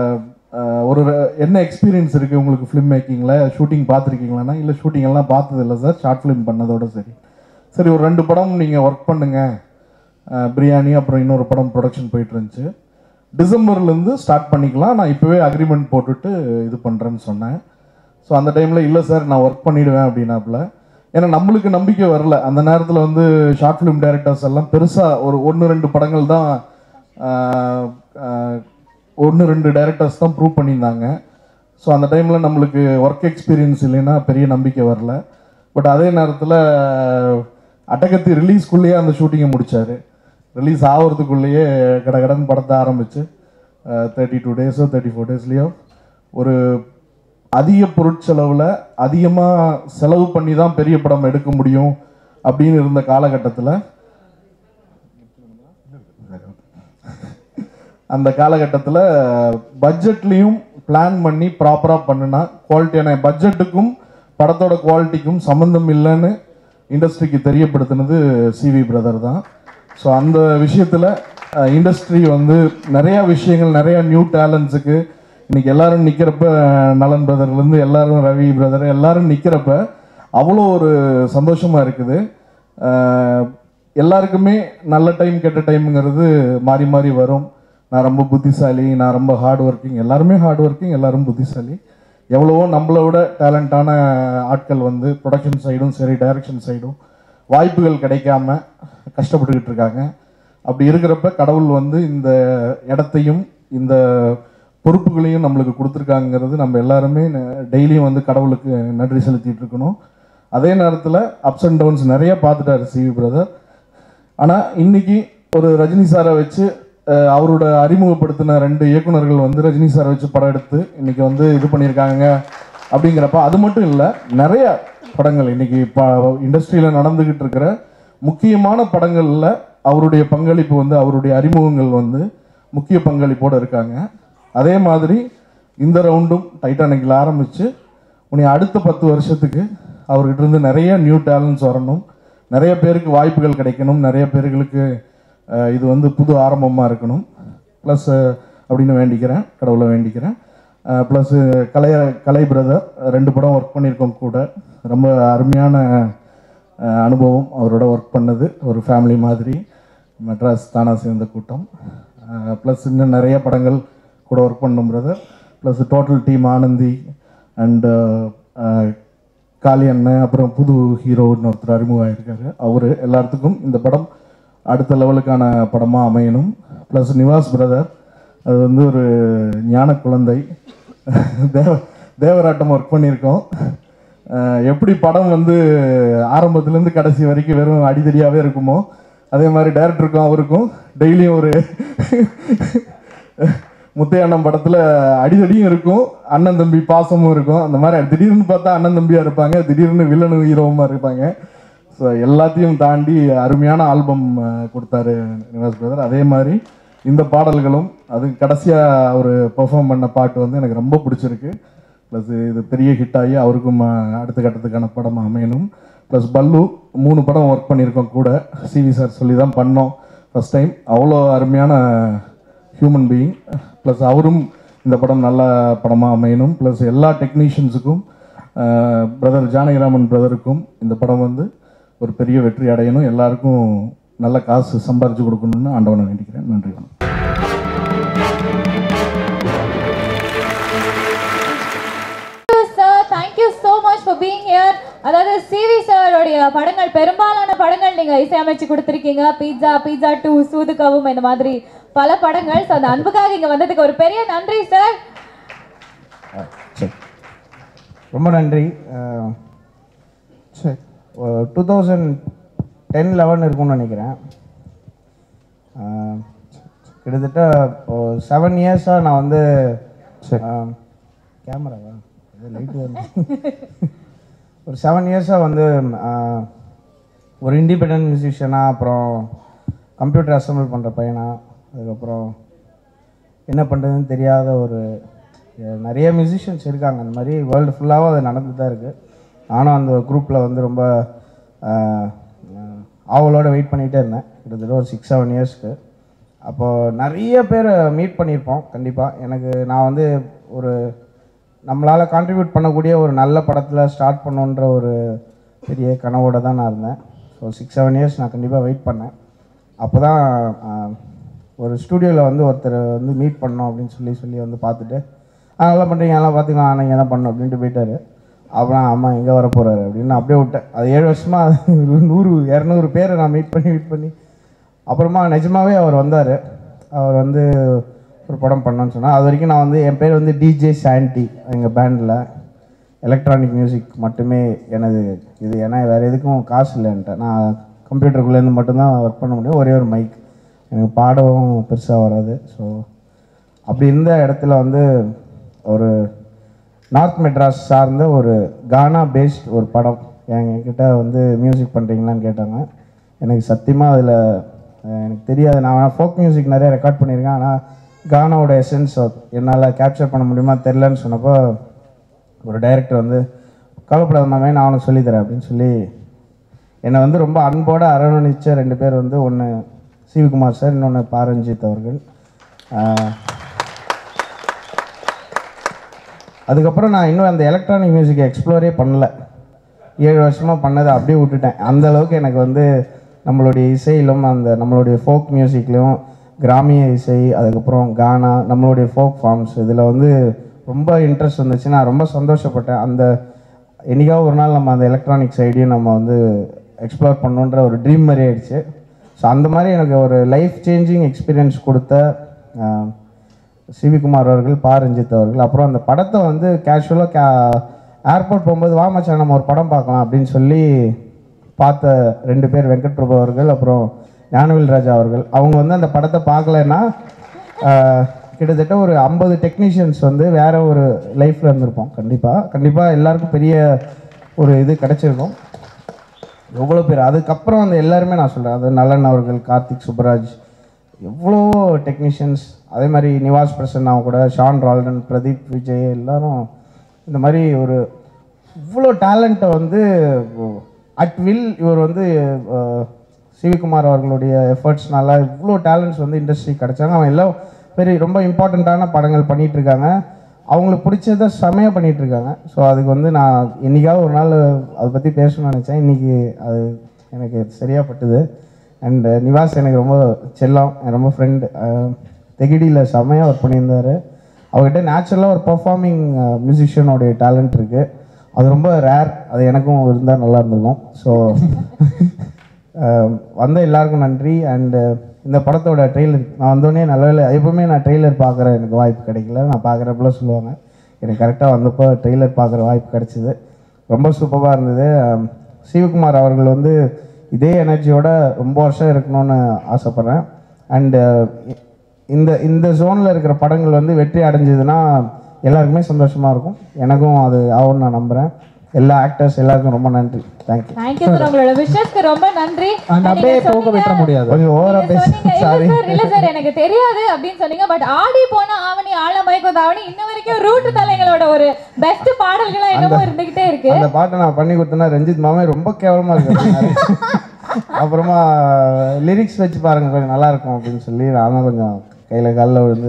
ஒரு ர- என்ன எக்ஸ்பீரியன்ஸ் இருக்குது உங்களுக்கு ஃபிலிம் மேக்கிங்கில் ஷூட்டிங் பார்த்துருக்கீங்களான்னா இல்லை ஷூட்டிங் எல்லாம் பார்த்தது இல்லை சார் ஷார்ட் ஃபிலிம் பண்ணதோட சரி சரி ஒரு ரெண்டு படம் நீங்கள் ஒர்க் பண்ணுங்க அஹ், பிரியாணி அப்புறம் இன்னொரு படம் ப்ரொடக்ஷன் போயிட்டு இருந்துச்சு டிசம்பர்லேருந்து ஸ்டார்ட் பண்ணிக்கலாம் நான் இப்போவே அக்ரிமெண்ட் போட்டுட்டு இது பண்ணுறேன்னு சொன்னேன் ஸோ அந்த டைமில் இல்லை சார் நான் ஒர்க் பண்ணிடுவேன் அப்படின்னாப்புல ஏன்னா நம்மளுக்கு நம்பிக்கை வரல அந்த நேரத்தில் வந்து ஷார்ட் ஃபிலிம் டைரக்டர்ஸ் எல்லாம் பெருசாக ஒரு ஒன்று ரெண்டு படங்கள் தான் ஒன்று ரெண்டு டைரக்டர்ஸ் தான் ப்ரூவ் பண்ணியிருந்தாங்க ஸோ அந்த டைமில் நம்மளுக்கு ஒர்க் எக்ஸ்பீரியன்ஸ் இல்லைன்னா பெரிய நம்பிக்கை வரல பட் அதே நேரத்தில் அட்டகத்தி ரிலீஸ்க்குள்ளேயே அந்த ஷூட்டிங்கை முடிச்சார் ரிலீஸ் ஆகிறதுக்குள்ளேயே கட கடன் படத்தை ஆரம்பித்து தேர்ட்டி டூ டேஸோ தேர்ட்டி ஃபோர் டேஸ்லேயோ ஒரு அதிக பொருட்செலவில் அதிகமாக செலவு பண்ணி தான் பெரிய படம் எடுக்க முடியும் அப்படின்னு இருந்த காலகட்டத்தில் அந்த காலகட்டத்தில் பட்ஜெட்லேயும் பிளான் பண்ணி ப்ராப்பராக பண்ணுனா குவாலிட்டியான பட்ஜெட்டுக்கும் படத்தோட குவாலிட்டிக்கும் சம்மந்தம் இல்லைன்னு இண்டஸ்ட்ரிக்கு தெரியப்படுத்தினது சிவி பிரதர் தான் ஸோ அந்த விஷயத்தில் இண்டஸ்ட்ரி வந்து நிறையா விஷயங்கள் நிறையா நியூ டேலண்ட்ஸுக்கு இன்னைக்கு எல்லாரும் நிற்கிறப்ப நலன் பிரதர்லேருந்து எல்லாரும் ரவி பிரதர் எல்லாரும் நிற்கிறப்ப அவ்வளோ ஒரு சந்தோஷமாக இருக்குது அஹ் எல்லாருக்குமே நல்ல டைம் கெட்ட டைம்ங்கிறது மாறி மாறி வரும் நான் ரொம்ப புத்திசாலி நான் ரொம்ப ஹார்ட் ஒர்க்கிங் எல்லாருமே ஹார்ட் ஒர்க்கிங் எல்லாரும் புத்திசாலி எவ்வளவோ நம்மளை விட டேலண்டான ஆட்கள் வந்து ப்ரொடக்ஷன் சைடும் சரி டைரக்ஷன் சைடும் வாய்ப்புகள் கிடைக்காம கஷ்டப்பட்டுக்கிட்டு இருக்காங்க அப்படி இருக்கிறப்ப கடவுள் வந்து இந்த இடத்தையும் இந்த பொறுப்புகளையும் நம்மளுக்கு கொடுத்துருக்காங்கிறது நம்ம எல்லாருமே டெய்லியும் வந்து கடவுளுக்கு நன்றி செலுத்திட்டு இருக்கணும் அதே நேரத்தில் அப்ஸ் அண்ட் டவுன்ஸ் நிறைய பார்த்துட்டாரு சிவி பிரதர் ஆனால் இன்னைக்கு ஒரு ரஜினி சாரை வச்சு அஹ், அவரோட அறிமுகப்படுத்தின ரெண்டு இயக்குனர்கள் வந்து ரஜினி சாரை வச்சு படம் எடுத்து இன்னைக்கு வந்து இது பண்ணியிருக்காங்க அப்படிங்கிறப்ப அது மட்டும் இல்லை நிறைய படங்கள் இன்னைக்கு இப்போ இண்டஸ்ட்ரியில் நடந்துக்கிட்டு இருக்கிற முக்கியமான படங்களில் அவருடைய பங்களிப்பு வந்து அவருடைய அறிமுகங்கள் வந்து முக்கிய பங்களிப்போடு இருக்காங்க அதே மாதிரி இந்த ரவுண்டும் டைட்டானிக்கில் ஆரம்பித்து உன்னை அடுத்த பத்து வருஷத்துக்கு அவர்கிட்ட இருந்து நிறைய நியூ டேலண்ட்ஸ் வரணும் நிறைய பேருக்கு வாய்ப்புகள் கிடைக்கணும் நிறைய பேர்களுக்கு அஹ், இது வந்து புது ஆரம்பமாக இருக்கணும் ப்ளஸ் அப்படின்னு வேண்டிக்கிறேன் கடவுளை வேண்டிக்கிறேன் ப்ளஸ்ஸு கலை கலை பிரதர் ரெண்டு படம் ஒர்க் பண்ணியிருக்கோம் கூட ரொம்ப அருமையான அஹ், அனுபவம் அவரோட ஒர்க் பண்ணது ஒரு ஃபேமிலி மாதிரி மெட்ராஸ் தானா சேர்ந்த கூட்டம் ப்ளஸ் இன்னும் நிறைய படங்கள் கூட ஒர்க் பண்ணும் brother plus total team Anandhi and Kaali அண்ணன் அப்புறம் புது ஹீரோன்னு ஒருத்தர் அறிமுகமாயிருக்காரு அவர் எல்லாத்துக்கும் இந்த படம் அடுத்த லெவலுக்கான படமாக அமையணும் ப்ளஸ் நிவாஸ் பிரதர் அது வந்து ஒரு ஞான குழந்தை தேவ தேவராட்டம் ஒர்க் பண்ணியிருக்கோம் அஹ் எப்படி படம் வந்து ஆரம்பத்துலேருந்து கடைசி வரைக்கும் வெறும் அடிதடியாகவே இருக்குமோ அதே மாதிரி டைரக்டருக்கும் அவருக்கும் டெய்லியும் ஒரு முத்தையண்ணன் படத்தில் அடிதடியும் இருக்கும் அண்ணன் தம்பி பாசமும் இருக்கும் அந்த மாதிரி திடீர்னு பார்த்தா அண்ணன் தம்பியாக இருப்பாங்க திடீர்னு வில்லனு ஹீரோவுமா இருப்பாங்க ஸோ எல்லாத்தையும் தாண்டி அருமையான ஆல்பம் கொடுத்தாரு நிவாஸ் பிரதர் அதே மாதிரி இந்த பாடல்களும் அது கடைசியாக அவர் பெர்ஃபார்ம் பண்ண பாட்டு வந்து எனக்கு ரொம்ப பிடிச்சிருக்கு ப்ளஸ் இது பெரிய ஹிட் ஆகி அவருக்கும் அஹ், அடுத்த கட்டத்துக்கான படம் அமையணும் ப்ளஸ் பல்லு மூணு படம் ஒர்க் பண்ணியிருக்கோம் கூட சிவி சார் சொல்லி தான் பண்ணோம் ஃபஸ்ட் டைம் அவ்வளோ அருமையான ஹியூமன் பீயிங் ப்ளஸ் அவரும் இந்த படம் நல்ல படமாக அமையணும் ப்ளஸ் எல்லா டெக்னீஷியன்ஸுக்கும் பிரதர் ஜானகிராமன் பிரதருக்கும் இந்த படம் வந்து ஒரு பெரிய வெற்றி அடையணும் எல்லாருக்கும் நல்ல காசு சம்பாரிச்சு கொடுக்கணும்னு ஆண்டவனை வேண்டிக்கிறேன் நன்றி வணக்கம் sir thank you so much for being here அதாவது சிவி சாரோடைய படங்கள் பெரும்பாலான படங்கள் நீங்க இசையமைச்சு கொடுத்துருக்கீங்க பீட்சா பீட்சா டூ சூதுகவும் இந்த மாதிரி பல படங்கள் ஸோ அந்த அன்புக்காக இங்க வந்ததுக்கு ஒரு பெரிய நன்றி சார் சரி ரொம்ப நன்றி அஹ், சரி டூ தௌசண்ட் டென் லெவன் இருக்கும்னு நினைக்கிறேன் அஹ், கிட்டத்தட்ட செவன் இயர்ஸாக நான் வந்து கேமராவா லைட்டு ஒரு செவன் இயர்ஸாக வந்து அஹ், ஒரு இண்டிபெண்ட் மியூசிஷியனாக அப்புறம் கம்ப்யூட்டர் அசம்பிள் பண்ணுற பையனா அதுக்கப்புறம் என்ன பண்ணுறதுன்னு தெரியாத ஒரு அஹ், நிறைய மியூசிஷியன்ஸ் இருக்காங்க அந்த மாதிரி வேர்ல்டு ஃபுல்லாகவும் அது நடந்துட்டு தான் இருக்குது நானும் அந்த குரூப்பில் வந்து ரொம்ப அஹ், அஹ், ஆவலோட வெயிட் பண்ணிகிட்டே இருந்தேன் கிட்டத்தட்ட ஒரு சிக்ஸ் செவன் இயர்ஸ்க்கு அப்போது நிறைய பேர் மீட் பண்ணியிருப்போம் கண்டிப்பாக எனக்கு நான் வந்து ஒரு நம்மளால் கான்ட்ரிபியூட் பண்ணக்கூடிய ஒரு நல்ல படத்தில் ஸ்டார்ட் பண்ணணுன்ற ஒரு பெரிய கனவோட தான் நான் இருந்தேன் ஸோ சிக்ஸ் செவன் இயர்ஸ் நான் கண்டிப்பாக வெயிட் பண்ணேன் அப்போ தான் ஒரு ஸ்டூடியோவில் வந்து ஒருத்தர் வந்து மீட் பண்ணோம் அப்படின்னு சொல்லி சொல்லி வந்து பார்த்துட்டு "ஆ, நல்லா பண்ணுறீங்க நல்லா பார்த்துக்கலாம் நீங்கள் தான் பண்ணணும் அப்படின்ட்டு போயிட்டாரு அப்புறம் அம்மா எங்கே வர போகிறாரு அப்படின்னு நான் அப்படியே விட்டேன் அது ஏழு வருஷமாக நூறு இரநூறு பேரை நான் மீட் பண்ணி மீட் பண்ணி அப்புறமா நிஜமாவே அவர் வந்தார் அவர் வந்து ஒரு படம் பண்ணோன்னு சொன்னால் அது வரைக்கும் நான் வந்து என் பேர் வந்து டிஜே சாண்டி எங்கள் பேண்டில் எலக்ட்ரானிக் மியூசிக் மட்டுமே எனது இது ஏன்னா வேறு எதுக்கும் காசு இல்லைன்ட்டு நான் கம்ப்யூட்டருக்குள்ளேருந்து மட்டும்தான் ஒர்க் பண்ண முடியும் ஒரே ஒரு மைக் எனக்கு பாடவும் பெருசாக வராது ஸோ அப்படி இருந்த இடத்துல வந்து ஒரு நார்த் மெட்ராஸ் சார்ந்த ஒரு கானா பேஸ்ட் ஒரு படம் என்கிட்ட வந்து மியூசிக் பண்ணுறீங்களான்னு கேட்டாங்க எனக்கு சத்தியமாக அதில் எனக்கு தெரியாது நான் ஃபோக் மியூசிக் நிறைய ரெக்கார்ட் பண்ணியிருக்கேன் ஆனால் கானாவோட எசன்ஸ் என்னால் கேப்சர் பண்ண முடியுமா தெரிலன்னு சொன்னப்போ ஒரு டைரக்டர் வந்து கவலைப்படாத மாமே நான் அவனுக்கு சொல்லித்தரேன் அப்படின்னு சொல்லி என்னை வந்து ரொம்ப அன்போட அரவணைச்ச ரெண்டு பேர் வந்து ஒன்று சிவகுமார் சார் இன்னொன்று பாரஞ்சித் அவர்கள் ஆஹ், அதுக்கப்புறம் நான் இன்னும் அந்த எலக்ட்ரானிக் மியூசிக்கை எக்ஸ்ப்ளோரே பண்ணல ஏழு வருஷமாக பண்ணதை அப்படியே விட்டுட்டேன் அந்த அளவுக்கு எனக்கு வந்து நம்மளுடைய இசையிலும் அந்த நம்மளுடைய ஃபோக் மியூசிக்லையும் கிராமிய இசை அதுக்கப்புறம் கானா நம்மளுடைய ஃபோக் ஃபார்ம்ஸ் இதில் வந்து ரொம்ப இன்ட்ரெஸ்ட் வந்துச்சு நான் ரொம்ப சந்தோஷப்பட்டேன் அந்த என்னைக்காவது ஒரு நாள் நம்ம அந்த எலக்ட்ரானிக் சைடையும் நம்ம வந்து எக்ஸ்ப்ளோர் பண்ணணுன்ற ஒரு ட்ரீம் மாதிரி ஆயிடுச்சு ஸோ அந்த மாதிரி எனக்கு ஒரு லைஃப் சேஞ்சிங் எக்ஸ்பீரியன்ஸ் கொடுத்த ஆஹ், சிவிகுமார் அவர்கள் பா ரஞ்சித் அவர்கள் அப்புறம் அந்த படத்தை வந்து கேஷுவலாக கே ஏர்போர்ட் போகும்போது வா மச்சான் நம்ம ஒரு படம் பார்க்கலாம் அப்படின்னு சொல்லி பார்த்த ரெண்டு பேர் வெங்கட் பிரபு அவர்கள் அப்புறம் ஞானவேல் ராஜா அவர்கள் அவங்க வந்து அந்த படத்தை பார்க்கலன்னா ஆஹ், கிட்டத்தட்ட ஒரு ஐம்பது டெக்னீஷியன்ஸ் வந்து வேற ஒரு லைஃப்பில் இருந்திருப்போம் கண்டிப்பாக கண்டிப்பாக எல்லாருக்கும் பெரிய ஒரு இது கிடைச்சிருக்கும் எவ்வளோ பேர் அதுக்கப்புறம் அந்த எல்லாருமே நான் சொல்கிறேன் அது நலன் அவர்கள் கார்த்திக் சுப்பராஜ் எவ்வளோ டெக்னீஷியன்ஸ் அதே மாதிரி நிவாஸ் பிரசன்னா கூட ஷான் ரால்டன் பிரதீப் விஜய் எல்லாரும் இந்த மாதிரி ஒரு இவ்வளோ டேலண்ட்டை வந்து அட் வில் இவர் வந்து அஹ், சிவிகுமார் அவர்களுடைய எஃபர்ட்ஸ்னால இவ்வளோ டேலண்ட்ஸ் வந்து இண்டஸ்ட்ரி கிடைச்சாங்க அவன் எல்லாம் பெரிய ரொம்ப இம்பார்ட்டண்ட்டான படங்கள் பண்ணிட்டு இருக்காங்க அவங்களுக்கு பிடிச்சத செமையாக பண்ணிட்டு இருக்காங்க ஸோ அதுக்கு வந்து நான் என்னைக்காவது ஒரு நாள் அதை பற்றி பேசணும்னு நினச்சேன் இன்னைக்கு அது எனக்கு சரியாக பட்டுது அண்ட் நிவாஸ் எனக்கு ரொம்ப செல்லம் என் ரொம்ப ஃப்ரெண்டு தெகிடியில் செமையாக ஒர்க் பண்ணியிருந்தாரு அவர்கிட்ட நேச்சுரலாக ஒரு பெர்ஃபார்மிங் மியூசிஷியனோடைய டேலண்ட் இருக்குது அது ரொம்ப ரேர் அது எனக்கும் இருந்தால் நல்லா இருந்திருக்கும் ஸோ வந்த எல்லாருக்கும் நன்றி அண்டு இந்த படத்தோட ட்ரெய்லர் நான் வந்தோடனே நல்ல வேளை எப்பவுமே நான் ட்ரெய்லர் பார்க்குற எனக்கு வாய்ப்பு கிடைக்கல நான் பார்க்குறப்பல சொல்லுவாங்க எனக்கு கரெக்டாக வந்தப்போ ட்ரெய்லர் பார்க்குற வாய்ப்பு கிடைச்சிது ரொம்ப சூப்பராக இருந்தது அம், சிவகுமார் அவர்கள் வந்து இதே எனர்ஜியோட ரொம்ப வருஷம் இருக்கணும்னு ஆசைப்பட்றேன் அண்டு இந்த இந்த ஜோனில் இருக்கிற படங்கள் வந்து வெற்றி அடைஞ்சதுன்னா எல்லாருக்குமே சந்தோஷமாக இருக்கும் எனக்கும் அது ஆகும்னு நான் நம்புகிறேன் எல்லா ஆக்டர்ஸ் எல்லாருக்கும் ரொம்ப நன்றி தேங்க்யூ தேங்க்யூ சார் உங்களோட விஷஸ்க்கு ரொம்ப நன்றி அண்ட் அப்படியே போக விட்டுற முடியாது கொஞ்சம் ஓவரா நீங்க பேச சொன்னீங்க, இல்ல சாரி சார், இல்ல சார், எனக்கு தெரியாது அப்படின்னு சொன்னீங்க பட் ஆடி போன ஆவணி ஆழ மயக்கம் தாவணி இன்ன வரைக்கும் ரூட் தலைங்களோட ஒரு பெஸ்ட் பாடல்களா இன்னமும் இருந்துகிட்டே இருக்கு அந்த பாட்டை நான் பண்ணி கொடுத்தேன்னா ரஞ்சித் மாமே ரொம்ப கேவலமா இருக்கு அப்புறமா லிரிக்ஸ் வச்சு பாருங்க கொஞ்சம் நல்லா இருக்கும் அப்படின்னு சொல்லி நான் தான் கொஞ்சம் கையில காலில் விழுந்து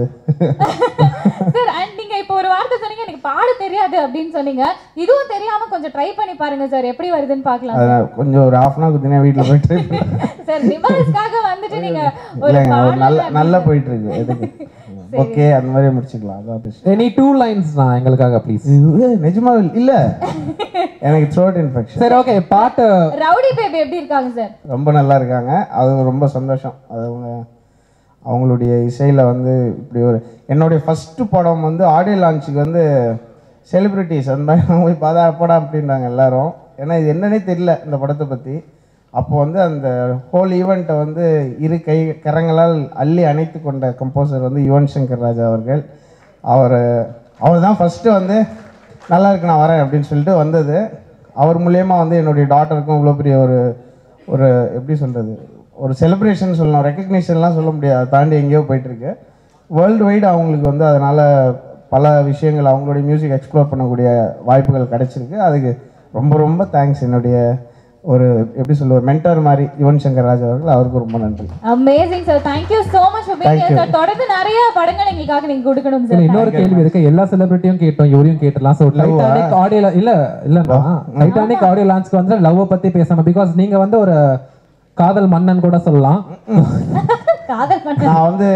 சார் அண்ட் நீங்க இப்போ ஒரு வார்த்தை சொன்னீங்க எனக்கு பாட தெரியாது அப்படின்னு சொன்னீங்க இதுவும் தெரியாம கொஞ்சம் ட்ரை பண்ணி பாருங்க சார் எப்படி வருதுன்னு பார்க்கலாம் அதை நான் கொஞ்சம் ஒரு ஹாஃப் அன் ஹவர் குத்தினா வீட்டில் போய் ட்ரை பண்ணேன் சார் நிவாஸ்க்காக வந்துட்டு நீங்க ஒரு இல்லைங்க ஒரு பாடல் நல்ல நல்லா போயிட்டு இருக்கு எதுக்கு ஓகே அந்த மாதிரி முடிச்சுக்கலாம் அதான் பேசு எனி டூ லைன்ஸ் தான் எங்களுக்காக ப்ளீஸ் இது நிஜமா இல்ல எனக்கு த்ரோட் இன்ஃபெக்ஷன் சரி ஓகே பாட்டு ரவுடி பேபி எப்படி இருக்காங்க சார் ரொம்ப நல்லா இருக்காங்க அது ரொம்ப சந்தோஷம் அது அவங்க அவங்களுடைய இசையில் வந்து இப்படி ஒரு என்னுடைய ஃபஸ்ட்டு படம் வந்து ஆடியோ லான்ச்சுக்கு வந்து செலிப்ரிட்டிஸ் அந்த மாதிரி அவங்க போய் பார்த்தா அப்படா அப்படின்றாங்க எல்லாரும் ஏன்னா இது என்னன்னே தெரியல இந்த படத்தை பற்றி அப்போ வந்து அந்த ஹோல் ஈவெண்ட்டை வந்து இரு கை கரங்களால் அள்ளி அணைத்து கொண்ட கம்போசர் வந்து யுவன் சங்கர் ராஜா அவர்கள் அவர் அவர் தான் ஃபஸ்ட்டு வந்து நல்லா இருக்கு நான் வரேன் அப்படின்னு சொல்லிட்டு வந்தது அவர் மூலியமா வந்து என்னுடைய டாட்டருக்கும் இவ்வளோ பெரிய ஒரு ஒரு எப்படி சொல்கிறது ஒரு செலிப்ரேஷன் சொல்லணும் ரெக்கக்னிஷன்லாம் சொல்ல முடியாது அதை தாண்டி எங்கேயோ போயிட்டுருக்கு வேர்ல்டு வைடு அவங்களுக்கு வந்து அதனால் பல விஷயங்கள் அவங்களுடைய மியூசிக் எக்ஸ்ப்ளோர் பண்ணக்கூடிய வாய்ப்புகள் கிடைச்சிருக்கு அதுக்கு ரொம்ப ரொம்ப தேங்க்ஸ் என்னுடைய ஒரு எப்படி சொல்லுவார் மென்டர் மாதிரி யுவன் சங்கர் ராஜா அவர்கள் அவருக்கு ரொம்ப நன்றி amazing sir thank you so much for being here sir தொடர்ந்து நிறைய படங்கள் எங்களுக்காக நீங்க கொடுக்கணும் இல்ல சார் இன்னொரு கேள்வி இருக்கு எல்லா செலிபிரிட்டியும் கேட்டோம் இவரையும் கேட்டலாம் சோ டைட்டானிக் ஆடியோ இல்ல இல்லன்னா டைட்டானிக் ஆடியோ லான்ச்க்கு வந்து லவ் பத்தி பேசணும் பிகாஸ் நீங்க வந்து ஒரு காதல் மன்னன் கூட சொல்லலாம் காதல் பண்ண நான் வந்து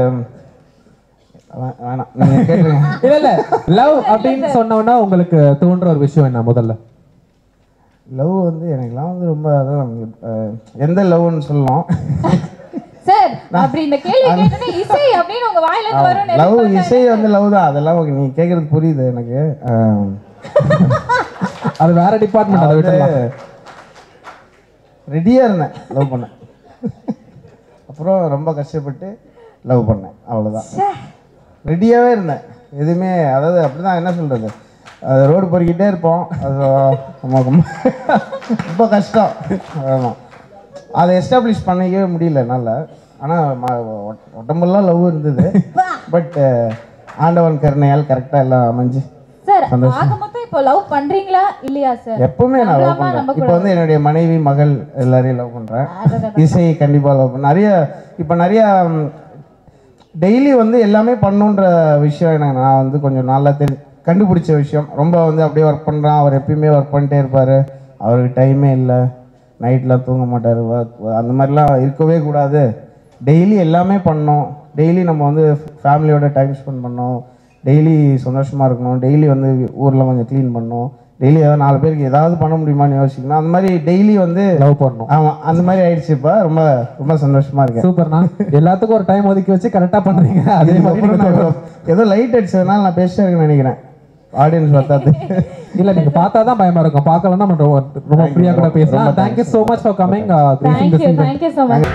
வே- வேணாம் நீங்கள் கேட்டுருங்க இல்ல இல்ல லவ் அப்படின்னு சொன்னோம்னா உங்களுக்கு தோன்ற ஒரு விஷயம் என்ன முதல்ல லவ் வந்து எனக்குலாம் வந்து ரொம்ப அதான் அஹ், எந்த லவ்னு சொல்லலாம் சார் அப்படி இந்த கேள்வி கேட்டோன்னே இசை அப்படின்னு உங்க வாயில இருந்து வரும் லவ் இசை வந்து லவ் தான் அதெல்லாம் okay. நீ கேட்குறது புரியுது எனக்கு அஹ், அது வேற டிபார்ட்மெண்ட் அதை விட்டுலாம் ரெடியாக இருந்தேன் லவ் பண்ண அப்புறம் ரொம்ப கஷ்டப்பட்டு லவ் பண்ணேன் அவ்வளோதான் ரெடியாகவே இருந்தேன் எதுவுமே அதாவது அப்படி தான் என்ன சொல்கிறது அது ரோடு பொறுக்கிட்டே இருப்போம் அது ரொம்ப ரொம்ப ரொம்ப கஷ்டம் ஆமாம் அதை எஸ்டாப்ளிஷ் பண்ணிக்கவே முடியல என்னால் ஆனால் உடம்பெல்லாம் லவ் இருந்தது பட் ஆண்டவன் கருணையால் கரெக்டாக எல்லாம் அமைஞ்சு சார் ஆக மொத்தம் இப்போ லவ் பண்றீங்களா இல்லையா சார் எப்பவுமே நான் லவ் பண்றேன் இப்போ வந்து என்னுடைய மனைவி மகள் எல்லாரையும் லவ் பண்றேன் இசை கண்டிப்பா லவ் பண்ண நிறைய இப்போ நிறைய டெய்லி வந்து எல்லாமே பண்ணுன்ற விஷயம் எனக்கு நான் வந்து கொஞ்சம் நல்லா தெரி கண்டுபிடிச்ச விஷயம் ரொம்ப வந்து அப்படியே ஒர்க் பண்ணுறான் அவர் எப்பயுமே ஒர்க் பண்ணிட்டே இருப்பார் அவருக்கு டைமே இல்லை நைட்லாம் தூங்க மாட்டார் அந்த மாதிரிலாம் இருக்கவே கூடாது டெய்லி எல்லாமே பண்ணோம் டெய்லி நம்ம வந்து ஃபேமிலியோட டைம் ஸ்பெண்ட் பண்ணோம் டெய்லி சந்தோஷமாக இருக்கணும் டெய்லி வந்து ஊரில் கொஞ்சம் க்ளீன் பண்ணணும் டெய்லி ஏதாவது நாலு பேருக்கு ஏதாவது பண்ண முடியுமான்னு யோசிக்கணும் அந்த மாதிரி டெய்லி வந்து லவ் பண்ணணும் ஆமாம் அந்த மாதிரி ஆயிடுச்சு இப்போ ரொம்ப ரொம்ப சந்தோஷமாக இருக்கேன் சூப்பர்ண்ணா எல்லாத்துக்கும் ஒரு டைம் ஒதுக்கி வச்சு கரெக்டா பண்றீங்க அதே மாதிரி இதுக்கப்புறம் நீங்க நான் ஏதோ லைட் அடிச்சதுனால நான் பேசிட்டே இருக்கேன்னு நினைக்கிறேன் ஆடியன்ஸ் பார்த்தாது இல்ல நீங்க பார்த்தா தான் பயமா இருக்கும் பார்க்கலன்னா நம்ம ரொம்ப ரொம்ப ஃப்ரீயா கூட பேசலாம் thank you so much for coming gracing thank you this thank you so much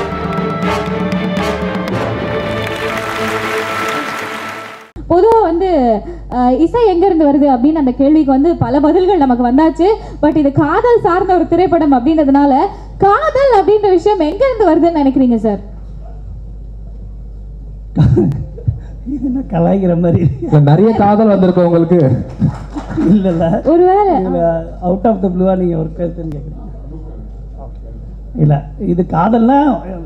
பொதுவா வந்து அஹ், இசை எங்க இருந்து வருது அப்படின்னு அந்த கேள்விக்கு வந்து பல பதில்கள் நமக்கு வந்தாச்சு பட் இது காதல் சார்ந்த ஒரு திரைப்படம் அப்படின்றதுனால காதல் அப்படின்ற விஷயம் எங்க இருந்து வருதுன்னு நினைக்கிறீங்க சார் இது என்ன கலாய்க்கிற மாதிரி இல்ல நிறைய காதல் வந்திருக்கு உங்களுக்கு இல்லைல்ல ஒருவேளை அவுட் ஆஃப் த ப்ளூவாக நீங்கள் ஒரு கருத்துன்னு கேட்குறீங்க இல்லை இது காதல்னா லைக்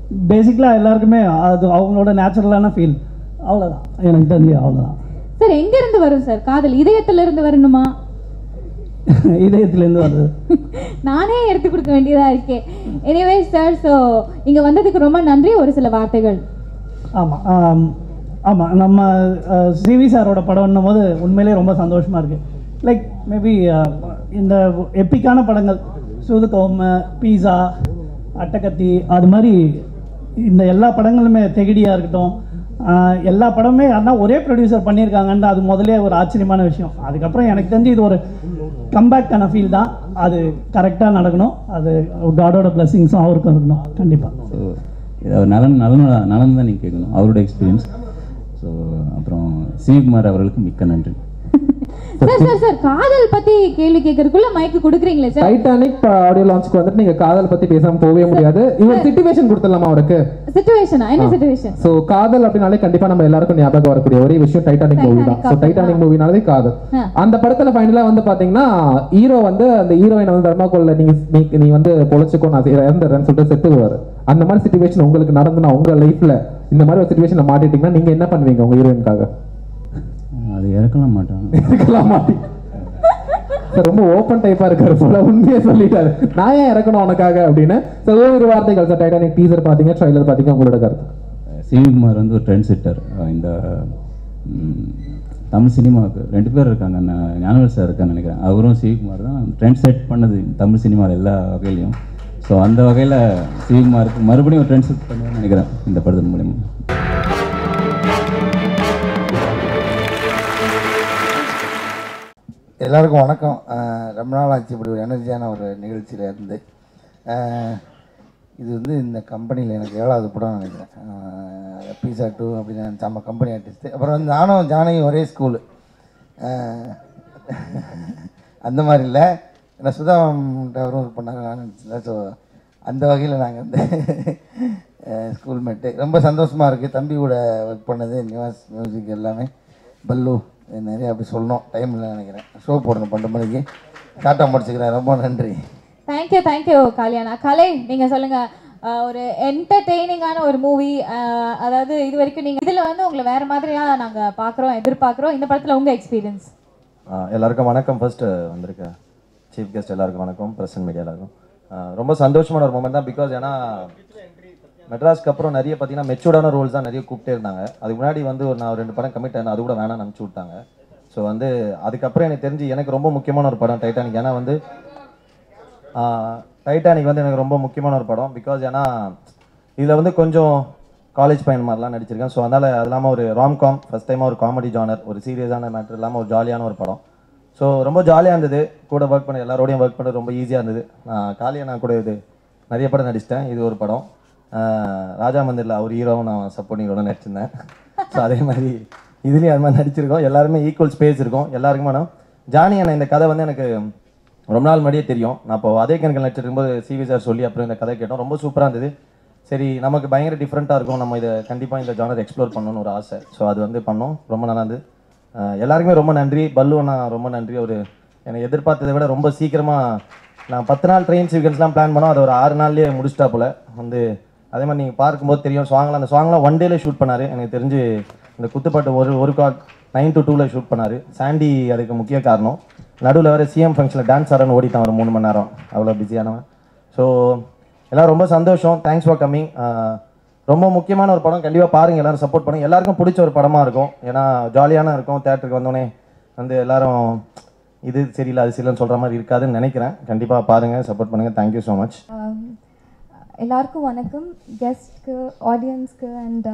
பேசிக்கலாக எல்லாருக்குமே அது அவங்களோட நேச்சுரலான ஃபீல் அவ்வளோதான் எனக்கு தெரிஞ்சு அவ்வளோதான் சார் எங்க இருந்து வரும் சார் காதல் இதயத்துல இருந்து வரணுமா இதயத்துலேருந்து வருது நானே எடுத்து கொடுக்க வேண்டியதா இருக்கே எனிவே சார் ஸோ இங்க வந்ததுக்கு ரொம்ப நன்றி ஒரு சில வார்த்தைகள் ஆமாம் ஆமாம் நம்ம சிவி சாரோட படம்னும் போது உண்மையிலேயே ரொம்ப சந்தோஷமாக இருக்குது லைக் மேபி இந்த எப்பிக்கான படங்கள் சூதுகோம பீஸா அட்டகத்தி அது மாதிரி இந்த எல்லா படங்களுமே தெகிடியாக இருக்கட்டும் ஆஹ் எல்லா படமே ஆனால் ஒரே ப்ரொடியூசர் பண்ணியிருக்காங்கன்னு அது முதலே ஒரு ஆச்சரியமான விஷயம் அதுக்கப்புறம் எனக்கு தெரிஞ்சு இது ஒரு கம்பேக்கான ஃபீல் தான் அது கரெக்டாக நடக்கணும் அது காடோட பிளெஸிங்ஸும் அவருக்கும் இருக்கணும் கண்டிப்பாக ஸோ இது அவர் நலன் நலன் நலன் தான் நீங்கள் கேட்கணும் அவரோட எக்ஸ்பீரியன்ஸ் ஸோ அப்புறம் சிவகுமார் அவர்களுக்கு மிக்க நன்றி சார் சார் சார் காதல் பத்தி கேள்வி கேட்கறதுக்குள்ள மைக்கு கொடுக்குறீங்களே சார் டைட்டானிக் ஆடியோ லான்ச்சுக்கு வந்துட்டு நீங்க காதல் பத்தி பேசாம போகவே முடியாது இவர் சிச்சுவேஷன் கொடுத்துடலாமா அவருக்கு சிச்சுவேஷனா என்ன சிச்சுவேஷன் சோ காதல் அப்படினாலே கண்டிப்பா நம்ம எல்லாருக்கும் ஞாபகம் வரக்கூடிய ஒரே விஷயம் டைட்டானிக் மூவி தான் ஸோ டைட்டானிக் மூவினாலே காதல் ஆ. அந்த படத்துல ஃபைனலா வந்து பாத்தீங்கன்னா ஹீரோ வந்து அந்த ஹீரோயினை வந்து தர்மாக்கோல்ல நீங்க நீ- நீ வந்து பொழைச்சுக்கோ நான் இறந்துடுறேன்னு சொல்லிட்டு செத்துவாரு அந்த மாதிரி சுச்சுவேஷன் உங்களுக்கு நடந்துனா உங்க லைஃப்ல இந்த மாதிரி ஒரு சுச்சுவேஷன்ல மாட்டிட்டீங்கன்னா நீங்க என்ன பண்ணுவீங்க உங்க ஹீரோயினுக்காக அது இறக்கலாம் மாட்டான் இருக்கலாம் மாட்டி சார் ரொம்ப ஓப்பன் டைப்பா இருக்காரு போல உண்மையை சொல்லிட்டாரு நான் ஏன் இறக்கணும் உனக்காக அப்படின்னு ஸோ ஒரு வார்த்தைகள் சார் டைட்டானிக் டீசர் பாத்தீங்க ட்ரைலர் பாத்தீங்க உங்களோட கருத்து சிவகுமார் வந்து ஒரு ட்ரெண்ட் செட்டர் இந்த ம், தமிழ் சினிமாவுக்கு ரெண்டு பேர் இருக்காங்க நான் ஞானவேல் சார் இருக்கான்னு நினைக்கிறேன் அவரும் சிவகுமார் தான் ட்ரெண்ட் செட் பண்ணது தமிழ் சினிமாவில் எல்லா வகையிலையும் ஸோ அந்த வகையில் சிவகுமாருக்கு மறுபடியும் ஒரு ட்ரெண்ட் செட் பண்ணுவேன்னு நினைக்கிறேன் இந்த படத்தின் மூலியமா எல்லாருக்கும் வணக்கம் அஹ் ரொம்ப நாள் ஆச்சு இப்படி ஒரு எனர்ஜியான ஒரு நிகழ்ச்சியில் இருந்து அஹ் இது வந்து இந்த கம்பெனியில் எனக்கு ஏழாவது படம் நினைக்கிறேன் பீஸா டூ அப்படின்னு நம்ம கம்பெனி ஆர்டிஸ்ட்டு அப்புறம் வந்து நானும் ஜானகியும் ஒரே ஸ்கூலு அந்த மாதிரி இல்லை ஏன்னா சுதாமன்ட்ட அவரும் ஒர்க் பண்ணாங்க நானும் நினச்சிருந்தேன் ஸோ அந்த வகையில் நாங்கள் வந்து ஸ்கூல் மேட்டு ரொம்ப சந்தோஷமாக இருக்குது தம்பி கூட ஒர்க் பண்ணது நிவாஸ் மியூசிக் எல்லாமே பல்லு இது நிறைய அப்படி சொல்லணும் டைம் இல்லை நினைக்கிறேன் ஷோ போடணும் பன்னெண்டு மணிக்கு டாட்டா முடிச்சுக்கிறேன் ரொம்ப நன்றி தேங்க்யூ தேங்க்யூ கல்யாணா கலை நீங்க சொல்லுங்க அஹ், ஒரு என்டர்டெய்னிங்கான ஒரு மூவி அதாவது இது வரைக்கும் நீங்க இதுல வந்து உங்களை வேற மாதிரியா நாங்க பாக்குறோம் எதிர்பார்க்குறோம் இந்த படத்துல உங்க எக்ஸ்பீரியன்ஸ் ஆஹ் எல்லாருக்கும் வணக்கம் ஃபர்ஸ்ட் வந்திருக்க சீஃப் கெஸ்ட் எல்லாருக்கும் வணக்கம் பிரசன்ட் மீடியா எல்லாருக்கும் ஆஹ் ரொம்ப சந்தோஷமான ஒரு மூமெண்ட் தான் பிகாஸ் ஏன்னா மெட்ராஸ்க்கு அப்புறம் நிறைய பார்த்தீங்கன்னா மெச்சூர்டான ரோல்ஸ் தான் நிறைய கூப்பிட்டே இருந்தாங்க அதுக்கு முன்னாடி வந்து ஒரு நான் ஒரு ரெண்டு படம் கமிட் ஆனேன் அது கூட வேணாம்னு அனுப்பிச்சு விட்டாங்க ஸோ வந்து அதுக்கப்புறம் எனக்கு தெரிஞ்சு எனக்கு ரொம்ப முக்கியமான ஒரு படம் டைட்டானிக் ஏன்னா வந்து டைட்டானிக் வந்து எனக்கு ரொம்ப முக்கியமான ஒரு படம் பிகாஸ் ஏன்னா இதில் வந்து கொஞ்சம் காலேஜ் பையன் மாதிரிலாம் நடிச்சிருக்கேன் ஸோ அதனால் அது இல்லாமல் ஒரு ராம்காம் ஃபஸ்ட் டைமாக ஒரு காமெடி ஜானர் ஒரு சீரியஸான மேட்டர் இல்லாமல் ஒரு ஜாலியான ஒரு படம் ஸோ ரொம்ப ஜாலியாக இருந்தது கூட ஒர்க் பண்ண எல்லாரோடையும் ஒர்க் பண்ண ரொம்ப ஈஸியாக இருந்தது நான் காலியா நான் கூட இது நிறைய படம் நடிச்சிட்டேன் இது ஒரு படம் ஆஹ் ராஜா மந்திரில் அவர் ஹீரோவும் நான் சப்போர்ட்டிங்கோட நடிச்சிருந்தேன் ஸோ அதே மாதிரி இதுலேயும் அது மாதிரி நடிச்சிருக்கோம் எல்லாருமே ஈக்குவல் ஸ்பேஸ் இருக்கும் எல்லாருக்கும் வேணும் ஜானி அண்ணா இந்த கதை வந்து எனக்கு ரொம்ப நாள் முன்னாடியே தெரியும் நான் இப்போ அதே கணக்கில் நடிச்சிருக்கும்போது சிவி சார் சொல்லி அப்புறம் இந்த கதை கேட்டோம் ரொம்ப சூப்பராக இருந்தது சரி நமக்கு பயங்கர டிஃப்ரெண்ட்டாக இருக்கும் நம்ம இதை கண்டிப்பாக இந்த ஜானர் எக்ஸ்ப்ளோர் பண்ணணும்னு ஒரு ஆசை ஸோ அது வந்து பண்ணோம் ரொம்ப நல்லா இருந்தது அஹ் எல்லாருக்குமே ரொம்ப நன்றி பல்லு அண்ணா ரொம்ப நன்றி அவர் என்னை எதிர்பார்த்ததை விட ரொம்ப சீக்கிரமாக நான் பத்து நாள் ட்ரெயின் சீக்வன்ஸ்லாம் பிளான் பண்ணோம் அது ஒரு ஆறு நாள்லேயே முடிச்சிட்டா போல வந்து அதே மாதிரி நீங்கள் பார்க்கும்போது தெரியும் சாங்லாம் அந்த சாங்லாம் ஒன் டேல ஷூட் பண்ணார் எனக்கு தெரிஞ்சு இந்த குத்துப்பாட்டு ஒரு ஒரு கால் நைன் டு டூவில் ஷூட் பண்ணார் சாண்டி அதுக்கு முக்கிய காரணம் நடுவில் வேறு சிஎம் ஃபங்க்ஷனில் டான்ஸ் ஆடுறன்னு ஓடிட்டான் ஒரு மூணு மணி நேரம் அவ்வளோ பிஸியானவன் ஸோ எல்லாம் ரொம்ப சந்தோஷம் தேங்க்ஸ் ஃபார் கம்மிங் ரொம்ப முக்கியமான ஒரு படம் கண்டிப்பாக பாருங்கள் எல்லாரும் சப்போர்ட் பண்ணுங்க எல்லாருக்கும் பிடிச்ச ஒரு படமாக இருக்கும் ஏன்னா ஜாலியான இருக்கும் தேட்டருக்கு வந்தோடனே வந்து எல்லாரும் இது சரியில்லை அது சரியில்லைன்னு சொல்கிற மாதிரி இருக்காதுன்னு நினைக்கிறேன் கண்டிப்பாக பாருங்கள் சப்போர்ட் பண்ணுங்கள் தேங்க்யூ ஸோ மச் எல்லாருக்கும் வணக்கம் கெஸ்ட்க்கு ஆடியன்ஸ்க்கு அண்ட்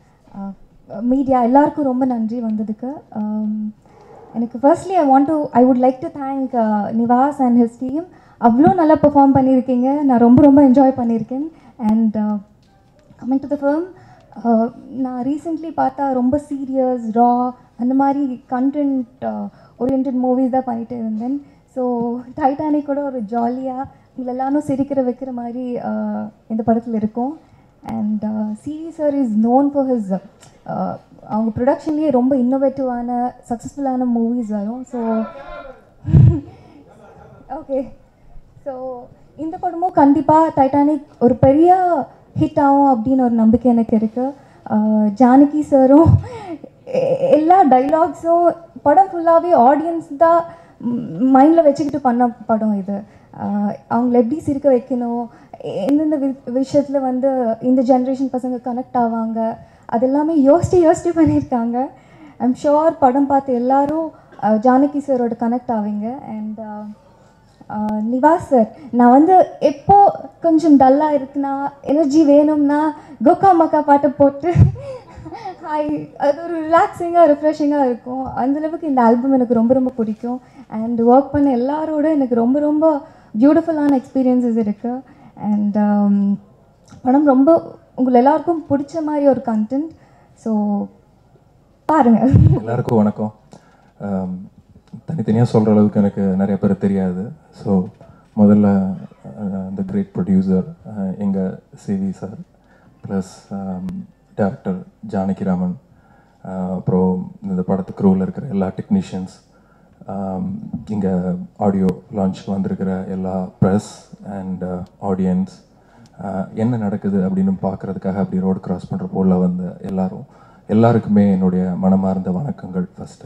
மீடியா எல்லாருக்கும் ரொம்ப நன்றி வந்ததுக்கு Um, எனக்கு firstly I want to I would like to thank Nivas and his team அவ்வளோ நல்லா பெர்ஃபார்ம் பண்ணியிருக்கீங்க நான் ரொம்ப ரொம்ப என்ஜாய் பண்ணியிருக்கேன் and coming to the film நான் ரீசெண்ட்லி பார்த்தா ரொம்ப சீரியஸ் ரா அந்த மாதிரி கண்டென்ட் ஓரியன்ட் மூவிஸ் தான் பண்ணிட்டு இருந்தேன் ஸோ டைட்டானிக்கோட ஒரு ஜாலியாக உங்களை எல்லாரும் சிரிக்கிற வைக்கிற மாதிரி uh, இந்த படத்தில் இருக்கும் and CV sir is known for his அவங்க ப்ரொடக்ஷன்லேயே ரொம்ப இன்னோவேட்டிவான சக்ஸஸ்ஃபுல்லான மூவிஸ் வரும் ஸோ ஓகே ஸோ இந்த படமும் கண்டிப்பாக டைட்டானிக் ஒரு பெரிய ஹிட் ஆகும் அப்படின்னு ஒரு நம்பிக்கை எனக்கு இருக்குது ஜானகி சாரும் எ- எல்லா டைலாக்ஸும் படம் ஃபுல்லாகவே ஆடியன்ஸ் தான் மைண்டில் வச்சுக்கிட்டு பண்ண படம் இது ஆஹ் அவங்கள எப்படி சிரிக்க வைக்கணும் எந்தெந்த வி விஷயத்தில் வந்து இந்த ஜென்ரேஷன் பசங்க கனெக்ட் ஆவாங்க அது எல்லாமே யோசிச்சு யோசிச்சு பண்ணியிருக்காங்க ஐம் ஷுர் படம் பார்த்து எல்லாரும் ஆஹ் ஜானகி சாரோட கனெக்ட் ஆவீங்க அண்ட் நிவாஸ் சார் நான் வந்து எப்போ கொஞ்சம் டல்லாக இருக்குன்னா எனர்ஜி வேணும்னா கோகா மக்கா பாட்டை போட்டு ஹாய் அது ஒரு ரிலாக்ஸிங்காக ரிஃப்ரெஷிங்காக இருக்கும் அந்த அளவுக்கு இந்த ஆல்பம் எனக்கு ரொம்ப ரொம்ப பிடிக்கும் அண்ட் ஒர்க் பண்ண எல்லாரோட எனக்கு ரொம்ப ரொம்ப பியூட்டிஃபுல்லான எக்ஸ்பீரியன்சஸ் இருக்குது அண்ட் படம் ரொம்ப உங்களை எல்லாருக்கும் பிடிச்ச மாதிரி ஒரு கண்டென்ட் ஸோ பாருங்கள் எல்லாருக்கும் வணக்கம் ஆம், தனித்தனியாக சொல்கிற அளவுக்கு எனக்கு நிறைய பேர் தெரியாது ஸோ முதல்ல இந்த கிரேட் ப்ரொடியூசர் எங்கள் CV sir plus director Janakiraman ஆஹ், அப்புறம் இந்த படத்து க்ரூவில் இருக்கிற எல்லா டெக்னீஷியன்ஸ் இங்கே ஆடியோ லான்ச்சுக்கு வந்திருக்கிற எல்லா ப்ரெஸ் அண்ட் ஆடியன்ஸ் என்ன நடக்குது அப்படின்னு பார்க்குறதுக்காக அப்படி ரோடு கிராஸ் பண்ணுற போல வந்த எல்லாரும் எல்லாருக்குமே என்னுடைய மனமார்ந்த வணக்கங்கள் ஃபஸ்ட்டு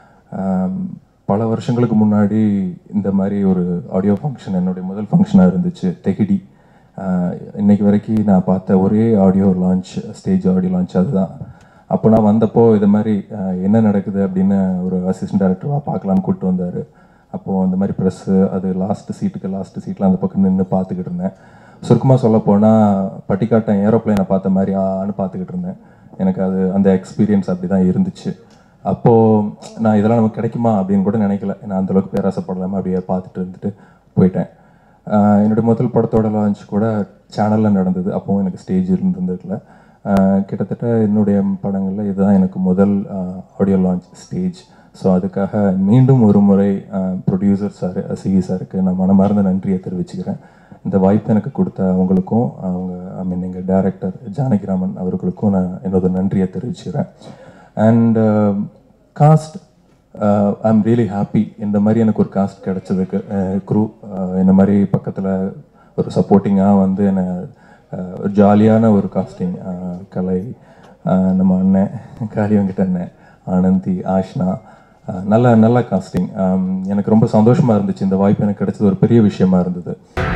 பல வருஷங்களுக்கு முன்னாடி இந்த மாதிரி ஒரு ஆடியோ ஃபங்க்ஷன் என்னுடைய முதல் ஃபங்க்ஷனாக இருந்துச்சு தெகிடி ஆஹ் இன்னைக்கு வரைக்கும் நான் பார்த்த ஒரே audio launch stage audio launch அதுதான் அப்போ நான் வந்தப்போ இது மாதிரி ஆஹ் என்ன நடக்குது அப்படின்னு ஒரு அசிஸ்டன்ட் டேரக்டராக பார்க்கலான்னு கூப்பிட்டு வந்தார் அப்போது அந்த மாதிரி ப்ரெஸ்ஸு அது லாஸ்ட் சீட்டுக்கு லாஸ்ட் சீட்டில் அந்த பக்கம் நின்று பார்த்துக்கிட்டு இருந்தேன் சுருக்கமாக சொல்ல போனால் பட்டிக்காட்டம் ஏரோப்ளைனை பார்த்த மாதிரி ஆன்னு பார்த்துக்கிட்டு இருந்தேன் எனக்கு அது அந்த எக்ஸ்பீரியன்ஸ் அப்படி தான் இருந்துச்சு அப்போது நான் இதெல்லாம் நமக்கு கிடைக்குமா அப்படின்னு கூட நினைக்கல நான் அந்தளவுக்கு பேராசப்படலாமல் அப்படியே பார்த்துட்டு இருந்துட்டு போயிட்டேன் ஆஹ் என்னுடைய முதல் படத்தோட லான்ச் கூட சேனலில் நடந்தது அப்போவும் எனக்கு ஸ்டேஜ் இருந்திருந்துருக்கல ஆஹ் கிட்டத்தட்ட என்னுடைய படங்களில் இதுதான் எனக்கு முதல் ஆடியோ லான்ச் ஸ்டேஜ் ஸோ அதுக்காக மீண்டும் ஒரு முறை ப்ரொடியூசர் சார் சிஇ சாருக்கு நான் மனமார்ந்த நன்றியை தெரிவிச்சுக்கிறேன் இந்த வாய்ப்பு எனக்கு கொடுத்த அவங்களுக்கும் அவங்க ஐ மீன் எங்கள் டேரக்டர் ஜானகிராமன் அவர்களுக்கும் நான் என்னோட நன்றியை தெரிவிச்சுக்கிறேன் and cast I am really happy இந்த மாதிரி எனக்கு ஒரு காஸ்ட் கிடைச்சதுக்கு க்ரூ இந்த மாதிரி பக்கத்தில் ஒரு சப்போர்ட்டிங்காக வந்து என்னை அஹ், ஒரு ஜாலியான ஒரு காஸ்டிங் கலை அஹ், நம்ம அண்ணன் காளி வெங்கட் அண்ணன் ஆனந்தி ஆஷ்னா அஹ், நல்ல நல்ல காஸ்டிங் எனக்கு ரொம்ப சந்தோஷமாக இருந்துச்சு இந்த வாய்ப்பு எனக்கு கிடைச்சது ஒரு பெரிய விஷயமா இருந்தது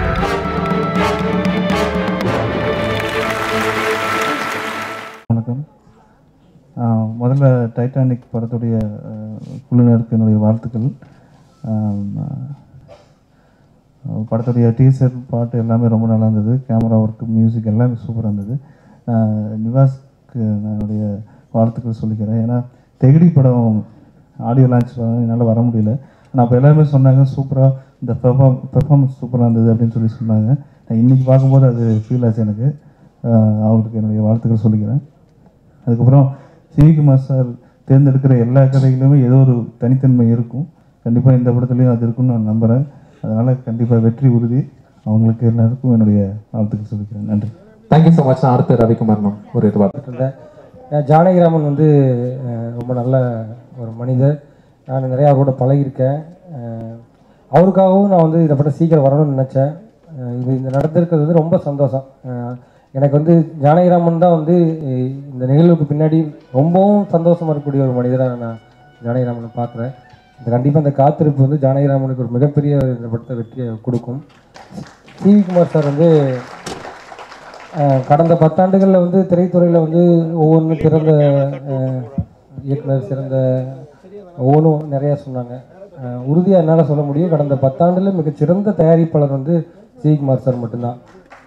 வணக்கம் ஆஹ் முதல்ல டைட்டானிக் படத்துடைய ஆஹ், குழுவினருக்கு என்னுடைய வாழ்த்துக்கள் ஆம், ஆஹ், படத்துடைய டீசர் பாட்டு எல்லாமே ரொம்ப நல்லா இருந்தது கேமரா ஒர்க்கு மியூசிக் எல்லாமே சூப்பராக இருந்தது நான் நிவாஸ்க்கு நான் என்னுடைய வாழ்த்துக்கள் சொல்லிக்கிறேன் ஏன்னா தெகிடி படம் ஆடியோ லான்ச் என்னால் வர முடியல ஆனால் அப்போ எல்லாருமே சொன்னாங்க சூப்பராக இந்த பெர்ஃபார்ம் பெர்ஃபார்மன்ஸ் சூப்பராக இருந்தது அப்படின்னு சொல்லி சொன்னாங்க நான் இன்றைக்கி பார்க்கும்போது அது ஃபீல் ஆச்சு எனக்கு ஆஹ் அவருக்கு என்னுடைய வாழ்த்துக்கள் சொல்லிக்கிறேன் அதுக்கப்புறம் சிவிகுமார் சார் தேர்ந்தெடுக்கிற எல்லா கதைகளிலுமே ஏதோ ஒரு தனித்தன்மை இருக்கும் கண்டிப்பாக இந்த படத்துலையும் அது இருக்கும்னு நான் நம்புகிறேன் அதனால் கண்டிப்பாக வெற்றி உறுதி அவங்களுக்கு எல்லாருக்கும் என்னுடைய வாழ்த்துக்கள் சொல்லிக்கிறேன் நன்றி தேங்க்யூ ஸோ மச் நான் அடுத்து ரவிக்குமார் மேம் ஒரு இது வார்த்தை இருந்தேன் அஹ் ஜானகிராமன் வந்து அஹ், ரொம்ப நல்ல ஒரு மனிதர் நான் நிறையா கூட பழகியிருக்கேன் அஹ், அவருக்காகவும் நான் வந்து இதை பற்றி சீக்கிரம் வரணும்னு நினச்சேன் அஹ், இது இந்த நடந்திருக்கிறது வந்து ரொம்ப சந்தோஷம் அஹ், எனக்கு வந்து ஜானகிராமன் தான் வந்து அஹ், இந்த நிகழ்வுக்கு பின்னாடி ரொம்பவும் சந்தோஷமாக இருக்கக்கூடிய ஒரு மனிதராக நான் ஜானகிராமனை பார்க்குறேன் இந்த கண்டிப்பாக இந்த காத்திருப்பு வந்து ஜானகிராமனுக்கு ஒரு மிகப்பெரிய இந்த படத்தை வெற்றியை கொடுக்கும் சிவி குமார் சார் வந்து அஹ் கடந்த பத்தாண்டுகளில் வந்து திரைத்துறையில் வந்து ஒவ்வொன்றும் சிறந்த அஹ், இயக்குனர் சிறந்த ஒவ்வொன்றும் நிறையா சொன்னாங்க உறுதியாக என்னால் சொல்ல முடியும் கடந்த பத்தாண்டில் மிகச்சிறந்த தயாரிப்பாளர் வந்து சிவிகுமார் சார் மட்டும்தான்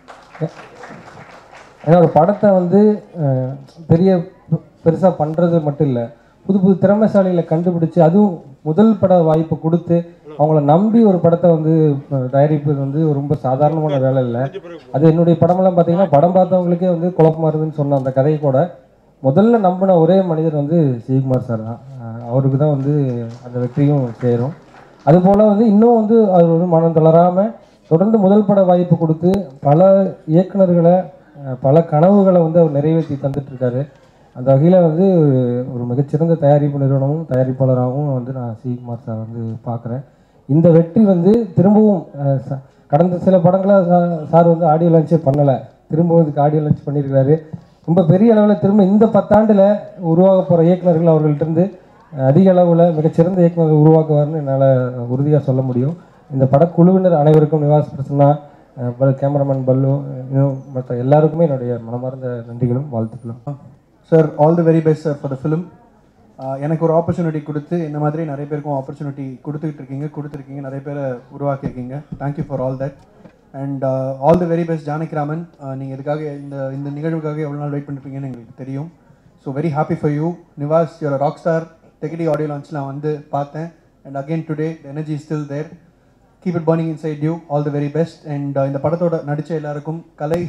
ஏன்னா ஒரு படத்தை வந்து அஹ், பெரிய பெருசாக பண்ணுறது மட்டும் இல்லை புது புது திறமைசாலிகளை கண்டுபிடிச்சு அதுவும் முதல் பட வாய்ப்பு கொடுத்து அவங்கள நம்பி ஒரு படத்தை வந்து அஹ், தயாரிப்பது வந்து ரொம்ப சாதாரணமான வேலை இல்லை அது என்னுடைய படமெல்லாம் பார்த்தீங்கன்னா படம் பார்த்தவங்களுக்கே வந்து குழப்பமா இருக்குதுன்னு சொன்ன அந்த கதையை கூட முதல்ல நம்பின ஒரே மனிதர் வந்து சிவகுமார் சார் தான் அஹ், அவருக்கு தான் வந்து அந்த வெற்றியும் சேரும் அதுபோல் வந்து இன்னும் வந்து அவர் வந்து மனம் தளராமல் தொடர்ந்து முதல் பட வாய்ப்பு கொடுத்து பல இயக்குனர்களை அஹ், பல கனவுகளை வந்து அவர் நிறைவேற்றி தந்துட்டு இருக்காரு அந்த வகையில் வந்து ஒரு மிகச்சிறந்த தயாரிப்பு நிறுவனமும் தயாரிப்பாளராகவும் வந்து நான் சிகுமார் சார் வந்து பார்க்குறேன் இந்த வெற்றி வந்து திரும்பவும் அஹ், ச- கடந்த சில படங்களை சா- சார் வந்து ஆடியோ லான்ச்சே பண்ணலை திரும்பவும் ஆடியோ லான்ச் பண்ணியிருக்கிறாரு ரொம்ப பெரிய அளவில் திரும்ப இந்த பத்தாண்டில் உருவாக போகிற இயக்குனர்கள் அவர்கள்ட்ட அதிக அளவில் மிகச்சிறந்த இயக்குனர்கள் உருவாக்குவார்னு என்னால் உறுதியாக சொல்ல முடியும் இந்த படக்குழுவினர் அனைவருக்கும் நிவாஸ் பிரசன்னா அஹ், பல கேமராமேன் பல்லு இன்னும் மற்ற எல்லாருக்குமே என்னுடைய மனமார்ந்த நன்றிகளும் வாழ்த்துக்களும் sir all the very best sir for the film எனக்கு ஒரு ஆப்பர்ச்சுனிட்டி கொடுத்து இந்த மாதிரி நிறைய பேருக்கும் ஆப்பர்ச்சுனிட்டி கொடுத்துக்கிட்டு இருக்கீங்க கொடுத்துருக்கீங்க நிறைய பேரை உருவாக்கியிருக்கீங்க thank you for all that and all the very best Janakiraman நீங்கள் இதுக்காக இந்த இந்த நிகழ்வுக்காக எவ்வளோ நாள் வெயிட் பண்ணிருப்பீங்கன்னு எங்களுக்கு தெரியும் so very happy for you Nivas your rock star Thegidi audio launch நான் வந்து பார்த்தேன் and again today energy still there keep it burning inside you all the very best and இந்த படத்தோட நடித்த எல்லாருக்கும் கலை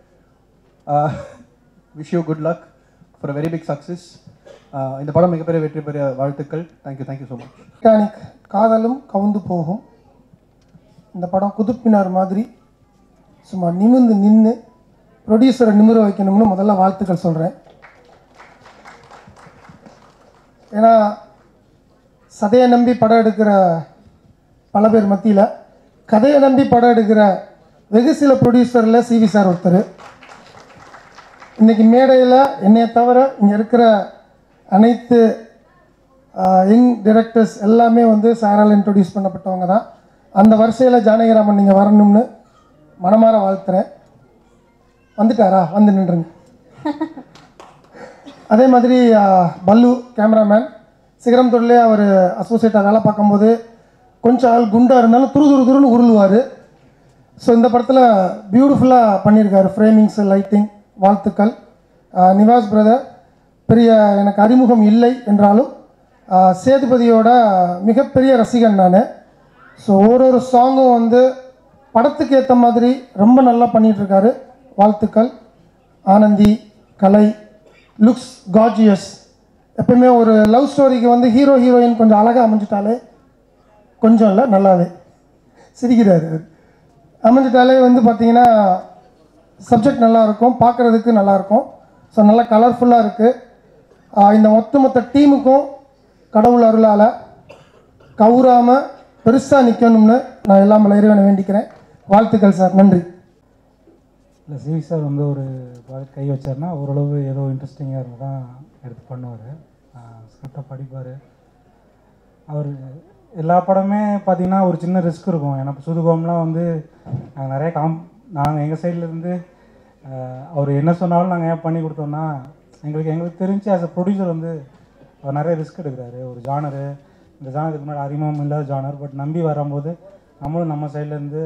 wish you good luck for very big success இந்த படம் மிகப்பெரிய வெற்றி பெற வாழ்த்துக்கள் thank you thank you so much mechanic காதலும் கவுந்து போகும் இந்த படம் குதுப்பினார் மாதிரி சும்மா நிமிர்ந்து நின்று ப்ரொடியூசரை நிமிர வைக்கணும்னு முதல்ல வாழ்த்துக்கள் சொல்கிறேன் ஏன்னா சதையை நம்பி படம் எடுக்கிற பல பேர் மத்தியில் கதையை நம்பி படம் எடுக்கிற வெகு சில ப்ரொடியூசரில் சிவி சார் ஒருத்தர் இன்றைக்கி மேடையில் என்னைய தவிர இங்கே இருக்கிற அனைத்து யங் டிரெக்டர்ஸ் எல்லாமே வந்து சாரால் இன்ட்ரொடியூஸ் பண்ணப்பட்டவங்க தான் அந்த வரிசையில் ஜானகிராமன் நீங்கள் வரணும்னு மனமார வாழ்த்துறேன் வந்துட்டாரா வந்து நின்றுங்க அதே மாதிரி ஆ, பல்லு கேமராமேன் சிகரம் தொழிலே அவர் அசோசியேட்டாக வேலை பார்க்கும்போது கொஞ்சம் ஆள் குண்டாக இருந்தாலும் துரு துரு துருன்னு உருளுவார் ஸோ இந்த படத்தில் பியூட்டிஃபுல்லாக பண்ணியிருக்காரு ஃப்ரேமிங்ஸு லைட்டிங் வாழ்த்துக்கள் ஆ, நிவாஸ் பிரதர் பெரிய எனக்கு அறிமுகம் இல்லை என்றாலும் ஆ, சேதுபதியோட மிகப்பெரிய ரசிகன் நான் ஸோ ஒரு ஒரு சாங்கும் வந்து படத்துக்கு ஏற்ற மாதிரி ரொம்ப நல்லா பண்ணிட்டு இருக்காரு வாழ்த்துக்கள் ஆனந்தி கலை லுக்ஸ் காஜியஸ் எப்பயுமே ஒரு லவ் ஸ்டோரிக்கு வந்து ஹீரோ ஹீரோயின் கொஞ்சம் அழகாக அமைஞ்சிட்டாலே கொஞ்சம் இல்லை நல்லாவே சிரிக்கிறாரு அவர். அமைஞ்சிட்டாலே வந்து பார்த்தீங்கன்னா சப்ஜெக்ட் நல்லா இருக்கும் பார்க்குறதுக்கு நல்லா இருக்கும் ஸோ நல்லா கலர்ஃபுல்லாக இருக்குது இந்த ஒட்டுமொத்த டீமுக்கும் கடவுள் அருளால் கவுராமல் பெருசாக நிற்கணும்னு நான் எல்லாம் இறைவனை வேண்டிக்கிறேன் வாழ்த்துக்கள் சார் நன்றி இல்லை சிவி சார் வந்து ஒரு ப்ராஜெக்ட் கை வச்சார்னா ஓரளவு ஏதோ இன்ட்ரெஸ்டிங்காக இருந்து தான் எடுத்து பண்ணுவார் ஸ்கிரிப்டை படிப்பார் அவர் எல்லா படமே பார்த்தீங்கன்னா ஒரு சின்ன ரிஸ்க் இருக்கும் ஏன்னா இப்போ சுதுகோம்லாம் வந்து நாங்கள் நிறைய காம் நாங்கள் எங்கள் சைட்லேருந்து அவர் என்ன சொன்னாலும் நாங்கள் ஏன் பண்ணி கொடுத்தோம்னா எங்களுக்கு எங்களுக்கு தெரிஞ்சு ஆஸ் அ ப்ரொடியூசர் வந்து அவர் நிறைய ரிஸ்க் எடுக்கிறாரு ஒரு ஜானரு இந்த ஜானருக்கு முன்னாடி அறிமுகம் இல்லாத ஜானர் பட் நம்பி வரும்போது நம்மளும் நம்ம சைட்லேருந்து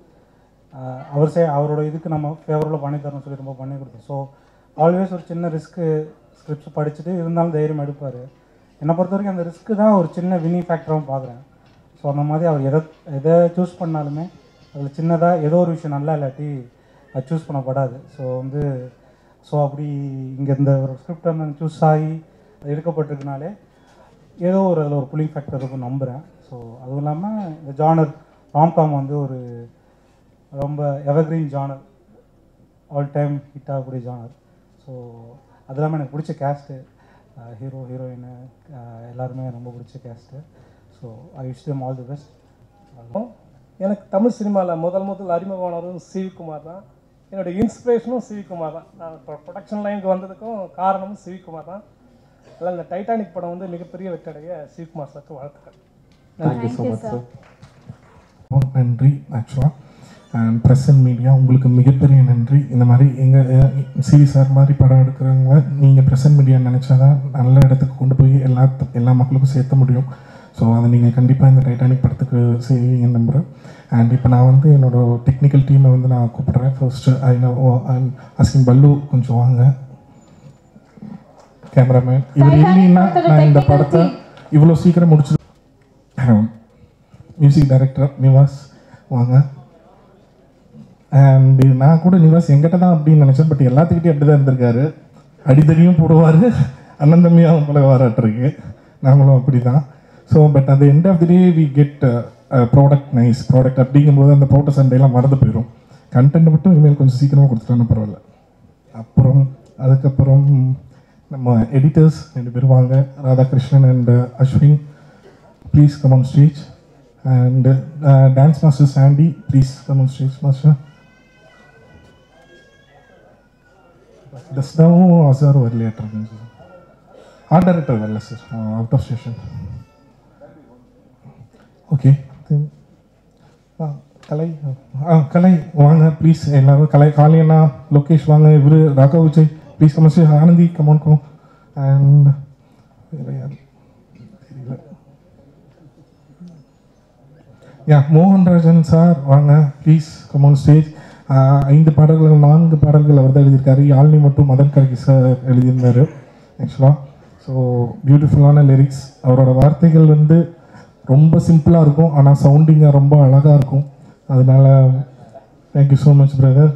ஆஹ் அவர் சே அவரோட இதுக்கு நம்ம ஃபேவரபுளாக பண்ணி தரணும்னு சொல்லி ரொம்ப பண்ணி கொடுத்தோம் ஸோ ஆல்வேஸ் ஒரு சின்ன ரிஸ்க்கு ஸ்கிரிப்ட்ஸ் படிச்சுட்டு இருந்தாலும் தைரியம் எடுப்பார் என்னை பொறுத்த வரைக்கும் அந்த ரிஸ்க்கு தான் ஒரு சின்ன வினி ஃபேக்டராகவும் பார்க்குறேன் ஸோ அந்த மாதிரி அவர் எதை எதை சூஸ் பண்ணாலுமே அதில் சின்னதாக ஏதோ ஒரு விஷயம் நல்லா இல்லாட்டி அது சூஸ் பண்ணப்படாது ஸோ வந்து ஸோ அப்படி இங்கே இந்த ஒரு ஸ்கிரிப்ட் வந்து சூஸ் ஆகி அது எடுக்கப்பட்டிருக்கனாலே ஏதோ ஒரு அதில் ஒரு புலிங் ஃபேக்டர் இருக்கும் நம்புகிறேன் ஸோ அதுவும் இல்லாமல் இந்த ஜானர் ராம்காம் வந்து ஒரு ரொம்ப evergreen genre all time hit ஆகக்கூடிய ஜானர் ஸோ அது இல்லாமல் எனக்கு பிடிச்ச கேஸ்ட்டு ஹீரோ ஹீரோயின் எல்லாருமே ரொம்ப பிடிச்ச cast so I wish them all the best எனக்கு தமிழ் சினிமாவில் முதல் முதல் அறிமுகமானவரும் சிவிகுமார் தான் என்னோட இன்ஸ்பிரேஷனும் சிவிகுமார் தான் நான் இப்போ ப்ரொடக்ஷன் லைனுக்கு வந்ததுக்கும் காரணமும் சிவிகுமார் தான் அதனால் இந்த டைட்டானிக் படம் வந்து மிகப்பெரிய வெற்றடைய சிவிகுமார் சாருக்கு வாழ்த்துக்கள் தேங்க்யூ ஸோ மச் சார் நன்றி ஆக்சுவலாக அண்ட் ப்ரெஸ் அண்ட் மீடியா உங்களுக்கு மிகப்பெரிய நன்றி இந்த மாதிரி எங்கள் சிவி சார் மாதிரி படம் எடுக்கிறவங்க நீங்கள் ப்ரெஸ் அண்ட் மீடியா நினச்சா தான் நல்ல இடத்துக்கு கொண்டு போய் எல்லா எல்லா மக்களுக்கும் சேர்த்த முடியும் ஸோ அதை நீங்கள் கண்டிப்பாக இந்த டைட்டானிக் படத்துக்கு செய்வீங்கன்னு நம்புகிறேன் அண்ட் இப்போ நான் வந்து என்னோட டெக்னிக்கல் டீமை வந்து நான் கூப்பிட்றேன் ஃபர்ஸ்ட்டு ஐ அஸ்கிங் பல்லு கொஞ்சம் வாங்க கேமராமேன் இவர் இல்லைன்னா நான் இந்த படத்தை இவ்வளோ சீக்கிரம் முடிச்சு மியூசிக் டைரக்டர் நிவாஸ் வாங்க அண்ட் நான் கூட நிவாஸ் எங்கிட்ட தான் அப்படின்னு நினச்சேன் பட் எல்லாத்துக்கிட்டையும் அப்படி தான் இருந்திருக்காரு அடித்தடியும் போடுவார் அண்ணன் தம்பியாகவும் பழகுவாராட்டிருக்கு நாங்களும் அப்படி தான் ஸோ பட் அந்த end of the day we get product nice product அப்படிங்கும்போது அந்த ப்ரோட்ட சண்டையெல்லாம் மறந்து போயிடும் கண்டென்ட் மட்டும் இனிமேல் கொஞ்சம் சீக்கிரமாக கொடுத்துட்டாலும் பரவாயில்ல அப்புறம் அதுக்கப்புறம் நம்ம எடிட்டர்ஸ் ரெண்டு பேர் வாங்க Radhakrishnan and Ashwin please come on stage and dance master Sandy please come on stage master தஸ்தாவும் அசார் வரலையாட்டம் சார் ஆர்ட் டைரக்டர் வரல sir out of station okay ஆ கலை ஆ கலை வாங்க ப்ளீஸ் எல்லாரும் கலை காளியண்ணா லோகேஷ் வாங்க இவர் ராகவ் விஜய் ப்ளீஸ் கமர்ஸ் ஆனந்தி கமான் கம் அண்ட் யா மோகன்ராஜன் சார் வாங்க ப்ளீஸ் கமான் ஸ்டேஜ் ஐந்து பாடல்கள் நான்கு பாடல்கள் அவர் தான் எழுதியிருக்காரு யாழ்னி மற்றும் மதன் கரகி சார் எழுதியிருந்தார் ஆக்சுவலாக ஸோ பியூட்டிஃபுல்லான லிரிக்ஸ் அவரோட வார்த்தைகள் வந்து ரொம்ப சிம்பிளாக இருக்கும் ஆனால் சவுண்டிங்காக ரொம்ப அழகாக இருக்கும் அதனால தேங்க்யூ ஸோ மச் பிரதர்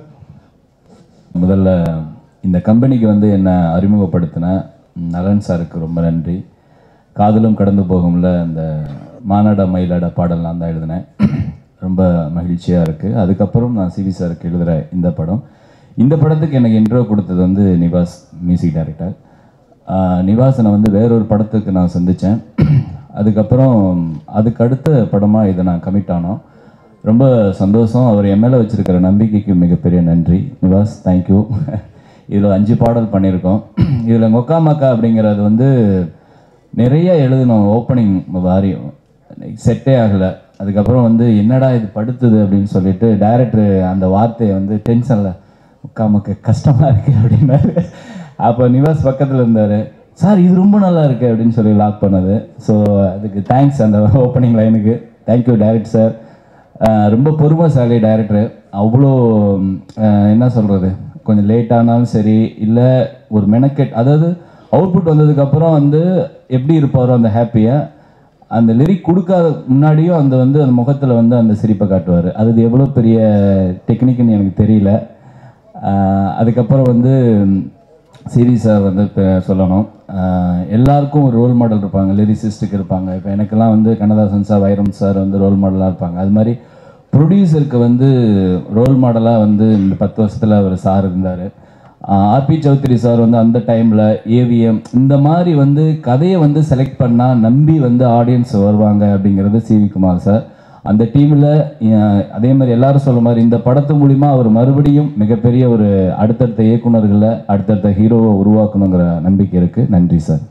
முதல்ல இந்த கம்பெனிக்கு வந்து என்னை அறிமுகப்படுத்தின நலன் சாருக்கு ரொம்ப நன்றி காதலும் கடந்து போகும்ல அந்த மானாட மயிலாட பாடல் நான் தான் எழுதினேன் ரொம்ப மகிழ்ச்சியாக இருக்குது அதுக்கப்புறம் நான் சிவி சாருக்கு எழுதுகிற இந்த படம் இந்த படத்துக்கு எனக்கு இன்ட்ரோ கொடுத்தது வந்து நிவாஸ் மியூசிக் டைரக்டர் நிவாசனை வந்து வேறொரு படத்துக்கு நான் சந்தித்தேன் அதுக்கப்புறம் அதுக்கு அடுத்த படமாக இதை நான் கமிட் ஆனோம் ரொம்ப சந்தோஷம் அவர் என் மேலே வச்சிருக்கிற நம்பிக்கைக்கு மிகப்பெரிய நன்றி நிவாஸ் தேங்க்யூ இதில் அஞ்சு பாடல் பண்ணியிருக்கோம் இதில் மொக்கா மக்கா அப்படிங்கிறது வந்து நிறைய எழுதணும் ஓப்பனிங் வாரி செட்டே ஆகலை அதுக்கப்புறம் வந்து என்னடா இது படுத்துது அப்படின்னு சொல்லிட்டு டைரக்டர் அந்த வார்த்தையை வந்து டென்ஷனில் முக்கா மக்க கஷ்டமாக இருக்கு அப்படின்னாரு அப்போ நிவாஸ் பக்கத்தில் இருந்தார் சார் இது ரொம்ப நல்லா இருக்கு அப்படின்னு சொல்லி லாக் பண்ணது ஸோ அதுக்கு தேங்க்ஸ் அந்த ஓப்பனிங் லைனுக்கு தேங்க்யூ டைரக்ட் சார் ரொம்ப பொறுமைசாலி டைரக்டர் அவ்வளோ அஹ், என்ன சொல்கிறது கொஞ்சம் லேட் ஆனாலும் சரி இல்லை ஒரு மெனக்கெட் அதாவது அவுட்புட் வந்ததுக்கப்புறம் வந்து எப்படி இருப்பாரோ அந்த ஹாப்பியாக அந்த லிரிக் கொடுக்காத முன்னாடியும் அந்த வந்து அந்த முகத்தில் வந்து அந்த சிரிப்பை காட்டுவார் அது எவ்வளோ பெரிய டெக்னிக்னு எனக்கு தெரியல ஆஹ் அதுக்கப்புறம் வந்து சீரியஸாக வந்து இப்போ சொல்லணும் ஆஹ் எல்லாருக்கும் ஒரு ரோல் மாடல் இருப்பாங்க லிரிசிஸ்ட்டுக்கு இருப்பாங்க இப்போ எனக்கெல்லாம் வந்து கண்ணதாசன் சார் வைரம் சார் வந்து ரோல் மாடலாக இருப்பாங்க அது மாதிரி ப்ரொடியூசருக்கு வந்து ரோல் மாடலாக வந்து இந்த பத்து வருஷத்தில் அவர் சார் இருந்தார் ஆர்பி சௌத்ரி சார் வந்து அந்த டைமில் ஏவிஎம் இந்த மாதிரி வந்து கதையை வந்து செலக்ட் பண்ணால் நம்பி வந்து ஆடியன்ஸ் வருவாங்க அப்படிங்கிறது சிவி குமார் சார் அந்த டீமில் அதே மாதிரி எல்லாரும் சொல்ல மாதிரி இந்த படத்து மூலிமா அவர் மறுபடியும் மிகப்பெரிய ஒரு அடுத்தடுத்த இயக்குனர்களை அடுத்தடுத்த ஹீரோவை உருவாக்கணுங்கிற நம்பிக்கை இருக்குது நன்றி சார்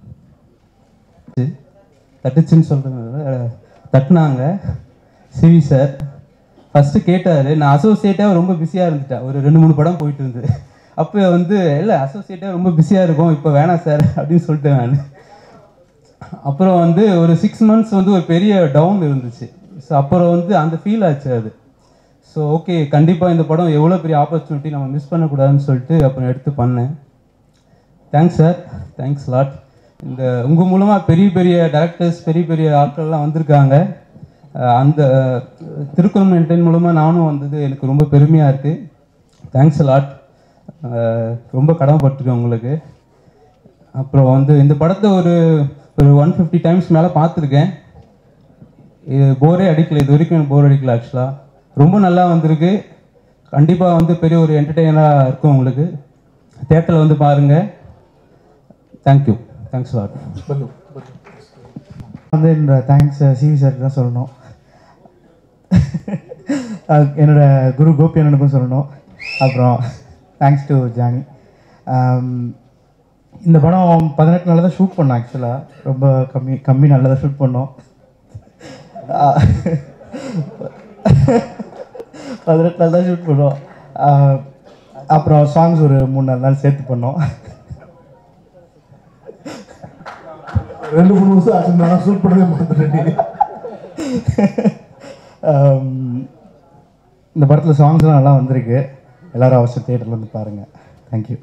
தட்டுச்சுன்னு சொல்கிறேன் தட்டுனாங்க சிவி சார் ஃபஸ்ட்டு கேட்டார் நான் அசோசியேட்டாக ரொம்ப பிஸியாக இருந்துட்டேன் ஒரு ரெண்டு மூணு படம் போயிட்டு இருந்து அப்போ வந்து இல்லை அசோசியேட்டாக ரொம்ப பிஸியாக இருக்கும் இப்போ வேணாம் சார் அப்படின்னு சொல்லிட்டேன் நான் அப்புறம் வந்து ஒரு சிக்ஸ் மந்த்ஸ் வந்து ஒரு பெரிய டவுன் இருந்துச்சு ஸோ அப்புறம் வந்து அந்த ஃபீல் ஆச்சு அது ஸோ ஓகே கண்டிப்பாக இந்த படம் எவ்வளோ பெரிய ஆப்பர்ச்சுனிட்டி நம்ம மிஸ் பண்ணக்கூடாதுன்னு சொல்லிட்டு அப்புறம் எடுத்து பண்ணேன் தேங்க்ஸ் சார் தேங்க்ஸ் லாட் இந்த உங்கள் மூலமாக பெரிய பெரிய டேரக்டர்ஸ் பெரிய பெரிய ஆட்கள்லாம் வந்திருக்காங்க அஹ் அந்த திருக்குறள் மென்டைன் மூலமாக நானும் வந்தது எனக்கு ரொம்ப பெருமையாக இருக்குது தேங்க்ஸ் லாட் ரொம்ப கடமைப்பட்டிருக்கேன் உங்களுக்கு அப்புறம் வந்து இந்த படத்தை ஒரு ஒரு ஒன் ஃபிஃப்டி டைம்ஸ் மேலே பார்த்துருக்கேன் இது போரே அடிக்கல இது வரைக்கும் எனக்கு போர் அடிக்கல ஆக்சுவலாக ரொம்ப நல்லா வந்திருக்கு கண்டிப்பாக வந்து பெரிய ஒரு என்டர்டெய்னராக இருக்கும் உங்களுக்கு தேட்டரில் வந்து பாருங்கள் தேங்க்யூ தேங்க்ஸ் லாட் வந்து என்னோட தேங்க்ஸ் சிவி சாருக்கு தான் சொல்லணும் அது என்னோட குரு கோபி அண்ணனுக்கும் சொல்லணும் அப்புறம் தேங்க்ஸ் டு ஜானி ஆம், இந்த படம் பதினெட்டு நாளில் தான் ஷூட் பண்ணோம் ஆக்சுவலாக ரொம்ப கம்மி கம்மி நாளில் தான் ஷூட் பண்ணோம் ஆ, பதினெட்டு நாள் தான் ஷூட் பண்ணோம் ஆ, அப்புறம் சாங்ஸ் ஒரு மூணு நாலு நாள் சேர்த்து பண்ணோம் ரெண்டு மூணு வருஷம் ஆச்சு நான் ஷூட் பண்ணவே மாட்டேன் ஆம், இந்த படத்தில் சாங்ஸ்லாம் நல்லா வந்திருக்கு எல்லாரும் அவசியம் தேட்டரில் வந்து பாருங்கள் தேங்க்யூ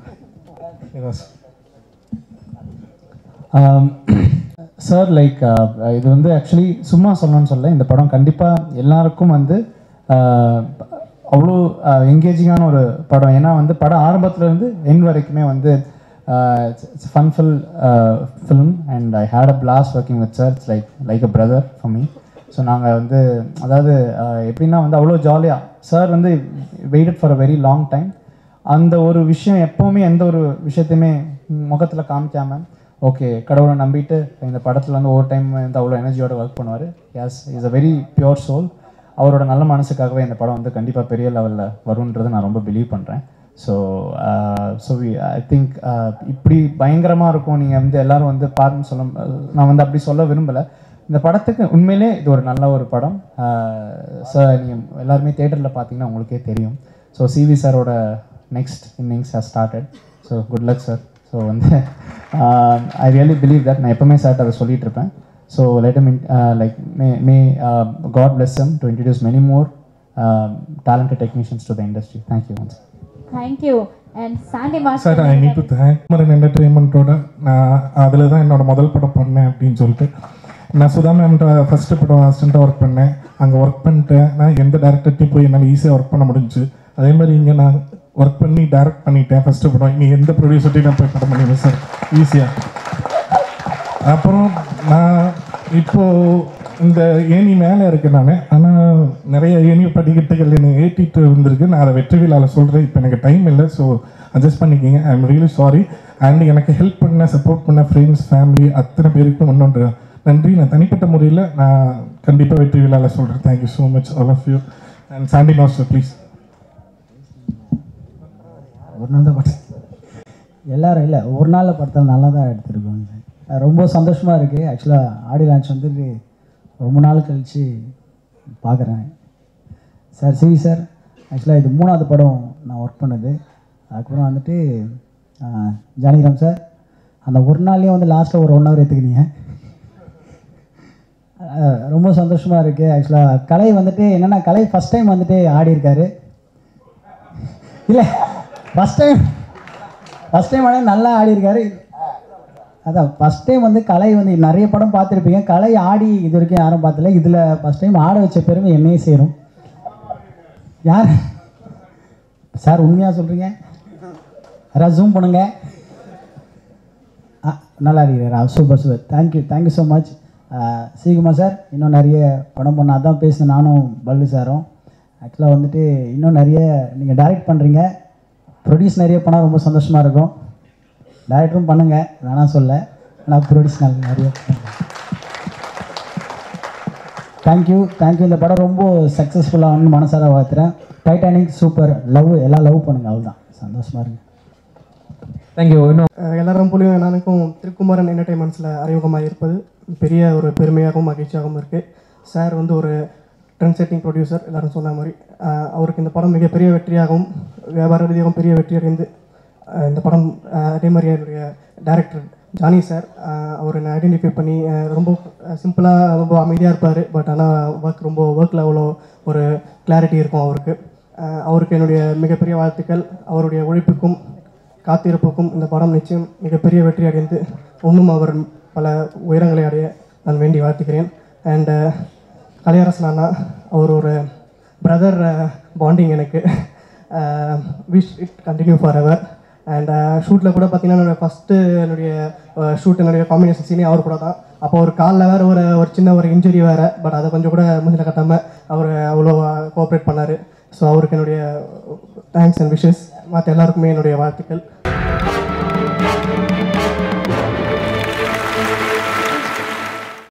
சார் லைக் இது வந்து ஆக்சுவலி சும்மா சொல்லணும்னு சொல்ல இந்த படம் கண்டிப்பாக எல்லாருக்கும் வந்து ஆஹ், அவ்வளோ என்கேஜிங்கான ஒரு படம் ஏன்னா வந்து படம் ஆரம்பத்துலேருந்து என் வரைக்குமே வந்து funful film and I had a blast working with sir it's like like a brother for me so நாங்கள் வந்து அதாவது ஆஹ், எப்படின்னா வந்து அவ்வளோ ஜாலியாக சார் வந்து waited for a very long time அந்த ஒரு விஷயம் எப்போவுமே எந்த ஒரு விஷயத்தையுமே முகத்தில் காமிக்காமல் ஓகே கடவுளை நம்பிட்டு இந்த படத்தில் வந்து ஒவ்வொரு டைம் வந்து அவ்வளோ எனர்ஜியோட ஒர்க் பண்ணுவார் he's is a very pure soul அவரோட நல்ல மனசுக்காகவே இந்த படம் வந்து கண்டிப்பாக பெரிய லெவலில் வரும்ன்றதை நான் ரொம்ப பிலீவ் பண்ணுறேன் ஸோ ஸோ ஐ திங்க் இப்படி பயங்கரமாக இருக்கும் நீங்கள் வந்து எல்லாரும் வந்து பாருன்னு சொல்ல நான் வந்து அப்படி சொல்ல விரும்பலை இந்த படத்துக்கு உண்மையிலே இது ஒரு நல்ல ஒரு படம் சார் நீங்கள் எல்லாருமே தேட்டரில் பார்த்தீங்கன்னா உங்களுக்கே தெரியும் ஸோ சிவி சாரோட next innings has started so good luck sir so வந்து ஐ ரியலி பிலீவ் தட் நான் எப்பவுமே சார்ட் அதை சொல்லிட்டு இருப்பேன் so let in like may may God bless him to introduce many more talented technicians to the industry. Thank you once. Thank you and Sandy sir I need to thank Maran என்டர்டெயின்மெண்ட்டோட நான் அதில் தான் என்னோட முதல் படம் பண்ணேன் அப்படின்னு சொல்லிட்டு நான் சுதா மேம்கிட்ட ஃபஸ்ட்டு படம் அசிஸ்டண்ட்டாக ஒர்க் பண்ணேன் அங்கே ஒர்க் பண்ணிட்டேன் நான் எந்த டேரக்டர்ட்டையும் போய் என்னால் ஈஸியாக ஒர்க் பண்ண முடிஞ்சுச்சு அதே மாதிரி இங்கே நான் ஒர்க் பண்ணி டைரக்ட் பண்ணிட்டேன் ஃபஸ்ட்டு படம் இனி எந்த ப்ரொடியூசர்ட்டையும் நான் போய் படம் பண்ணிடுவேன் சார் ஈஸியாக அப்புறம் நான் இப்போது இந்த ஏணி மேலே இருக்கேன் நான் ஆனால் நிறைய ஏணி படிக்கட்டுகள் என்னை ஏற்றிட்டு இருந்திருக்கு நான் அதை வெற்றி விழாவில் சொல்கிறேன் இப்போ எனக்கு டைம் இல்லை ஸோ அட்ஜஸ்ட் பண்ணிக்கிங்க I am really sorry and எனக்கு ஹெல்ப் பண்ண சப்போர்ட் பண்ண ஃப்ரெண்ட்ஸ் ஃபேமிலி அத்தனை பேருக்கும் இன்னொன்று நன்றி நான் தனிப்பட்ட முறையில் நான் கண்டிப்பாக வெற்றி விழாவில் சொல்கிறேன் thank you so much all of you and Sandy master please ஒரு நாள் தான் படம் எல்லாரும் இல்லை ஒரு நாளில் படத்தில் நல்லா தான் எடுத்திருக்கோம் சார் ரொம்ப சந்தோஷமாக இருக்குது ஆக்சுவலாக ஆடி லான்ச் வந்துட்டு ரொம்ப நாள் கழித்து பார்க்குறேன் சார் சிவி சார் ஆக்சுவலாக இது மூணாவது படம் நான் ஒர்க் பண்ணது அதுக்கப்புறம் வந்துட்டு ஆஹ், ஜானகிராம் சார் அந்த ஒரு நாள்லேயே வந்து லாஸ்ட்டில் ஒரு ஒன் ஹவர் எடுத்துக்கினீங்க ஆஹ், ரொம்ப சந்தோஷமாக இருக்குது ஆக்சுவலாக கலை வந்துட்டு என்னென்னா கலை ஃபஸ்ட் டைம் வந்துட்டு ஆடி இருக்காரு இல்லை ஃபஸ்ட் டைம் ஃபஸ்ட் டைம் ஆனால் நல்லா ஆடி இருக்காரு அதான் ஃபஸ்ட் டைம் வந்து கலை வந்து நிறைய படம் பார்த்துருப்பீங்க கலை ஆடி இது வரைக்கும் யாரும் பார்த்தல இதில் ஃபஸ்ட் டைம் ஆட வச்ச பெருமை என்னையே சேரும் யார் சார் உண்மையாக சொல்கிறீங்க யாராவது ஜூம் பண்ணுங்க ஆ நல்லா இருக்கிறார் super super thank you thank you so much சீக்கிரமா சார் இன்னும் நிறைய படம் பண்ண அதான் பேசினேன் நானும் பல்லு சாரும் ஆக்சுவலாக வந்துட்டு இன்னும் நிறைய நீங்கள் டைரக்ட் பண்ணுறீங்க ப்ரொடியூஸ் நிறைய பண்ணால் ரொம்ப சந்தோஷமாக இருக்கும் டைரக்டரும் பண்ணுங்கள் வேணாம் சொல்ல ஆனால் ப்ரொடியூஸ் நிறைய தேங்க்யூ தேங்க்யூ இந்த படம் ரொம்ப சக்ஸஸ்ஃபுல்லாக வந்து மனசார வாழ்த்துறேன் டைட்டானிக் சூப்பர் லவ் எல்லாம் லவ் பண்ணுங்கள் அவ்வளோதான் சந்தோஷமாக இருங்க தேங்க்யூ இன்னும் அஹ் எல்லாரும் போலியும் எனக்கும் திருக்குமாரன் என்டர்டைன்மெண்ட்ஸில் அறிமுகமாக இருப்பது பெரிய ஒரு பெருமையாகவும் மகிழ்ச்சியாகவும் இருக்குது சார் வந்து ஒரு ட்ரெண்ட் செட்டிங் ப்ரொடியூசர் எல்லாரும் சொன்ன மாதிரி அஹ் அவருக்கு இந்த படம் மிகப்பெரிய வெற்றியாகவும் வியாபார ரீதியாகவும் பெரிய வெற்றி அடைந்து அஹ் இந்த படம் அஹ் அதே மாதிரி என்னுடைய டேரக்டர் ஜானி சார் அவர் என்னை ஐடென்டிஃபை பண்ணி அஹ் ரொம்ப சிம்பிளாக ரொம்ப அமைதியாக இருப்பார் பட் ஆனால் ஒர்க் ரொம்ப ஒர்க்கில் அவ்வளோ ஒரு கிளாரிட்டி இருக்கும் அவருக்கு அஹ் அவருக்கு என்னுடைய மிகப்பெரிய வாழ்த்துக்கள் அவருடைய உழைப்புக்கும் காத்திருப்புக்கும் இந்த படம் நிச்சயம் மிகப்பெரிய வெற்றி அடைந்து இன்னும் அவர் பல உயரங்களை அடைய நான் வேண்டி வாழ்த்துக்கிறேன் அண்டு கலையரசன் அண்ணா அவர் ஒரு பிரதர் பாண்டிங் எனக்கு விஷ் இட் கண்டினியூ ஃபார் எவர் அண்ட் ஷூட்டில் கூட பார்த்தீங்கன்னா என்னோட ஃபஸ்ட்டு என்னுடைய ஷூட் என்னுடைய காம்பினேஷன் சீனே அவர் கூட தான் அப்போ ஒரு காலில் வேறு ஒரு ஒரு சின்ன ஒரு இன்ஜுரி வேறு பட் அதை கொஞ்சம் கூட மூஞ்சில் கட்டாமல் அவர் அவ்வளோ கோஆப்ரேட் பண்ணார் ஸோ அவருக்கு என்னுடைய தேங்க்ஸ் அண்ட் விஷஸ் மற்ற எல்லாருக்குமே என்னுடைய வாழ்த்துக்கள்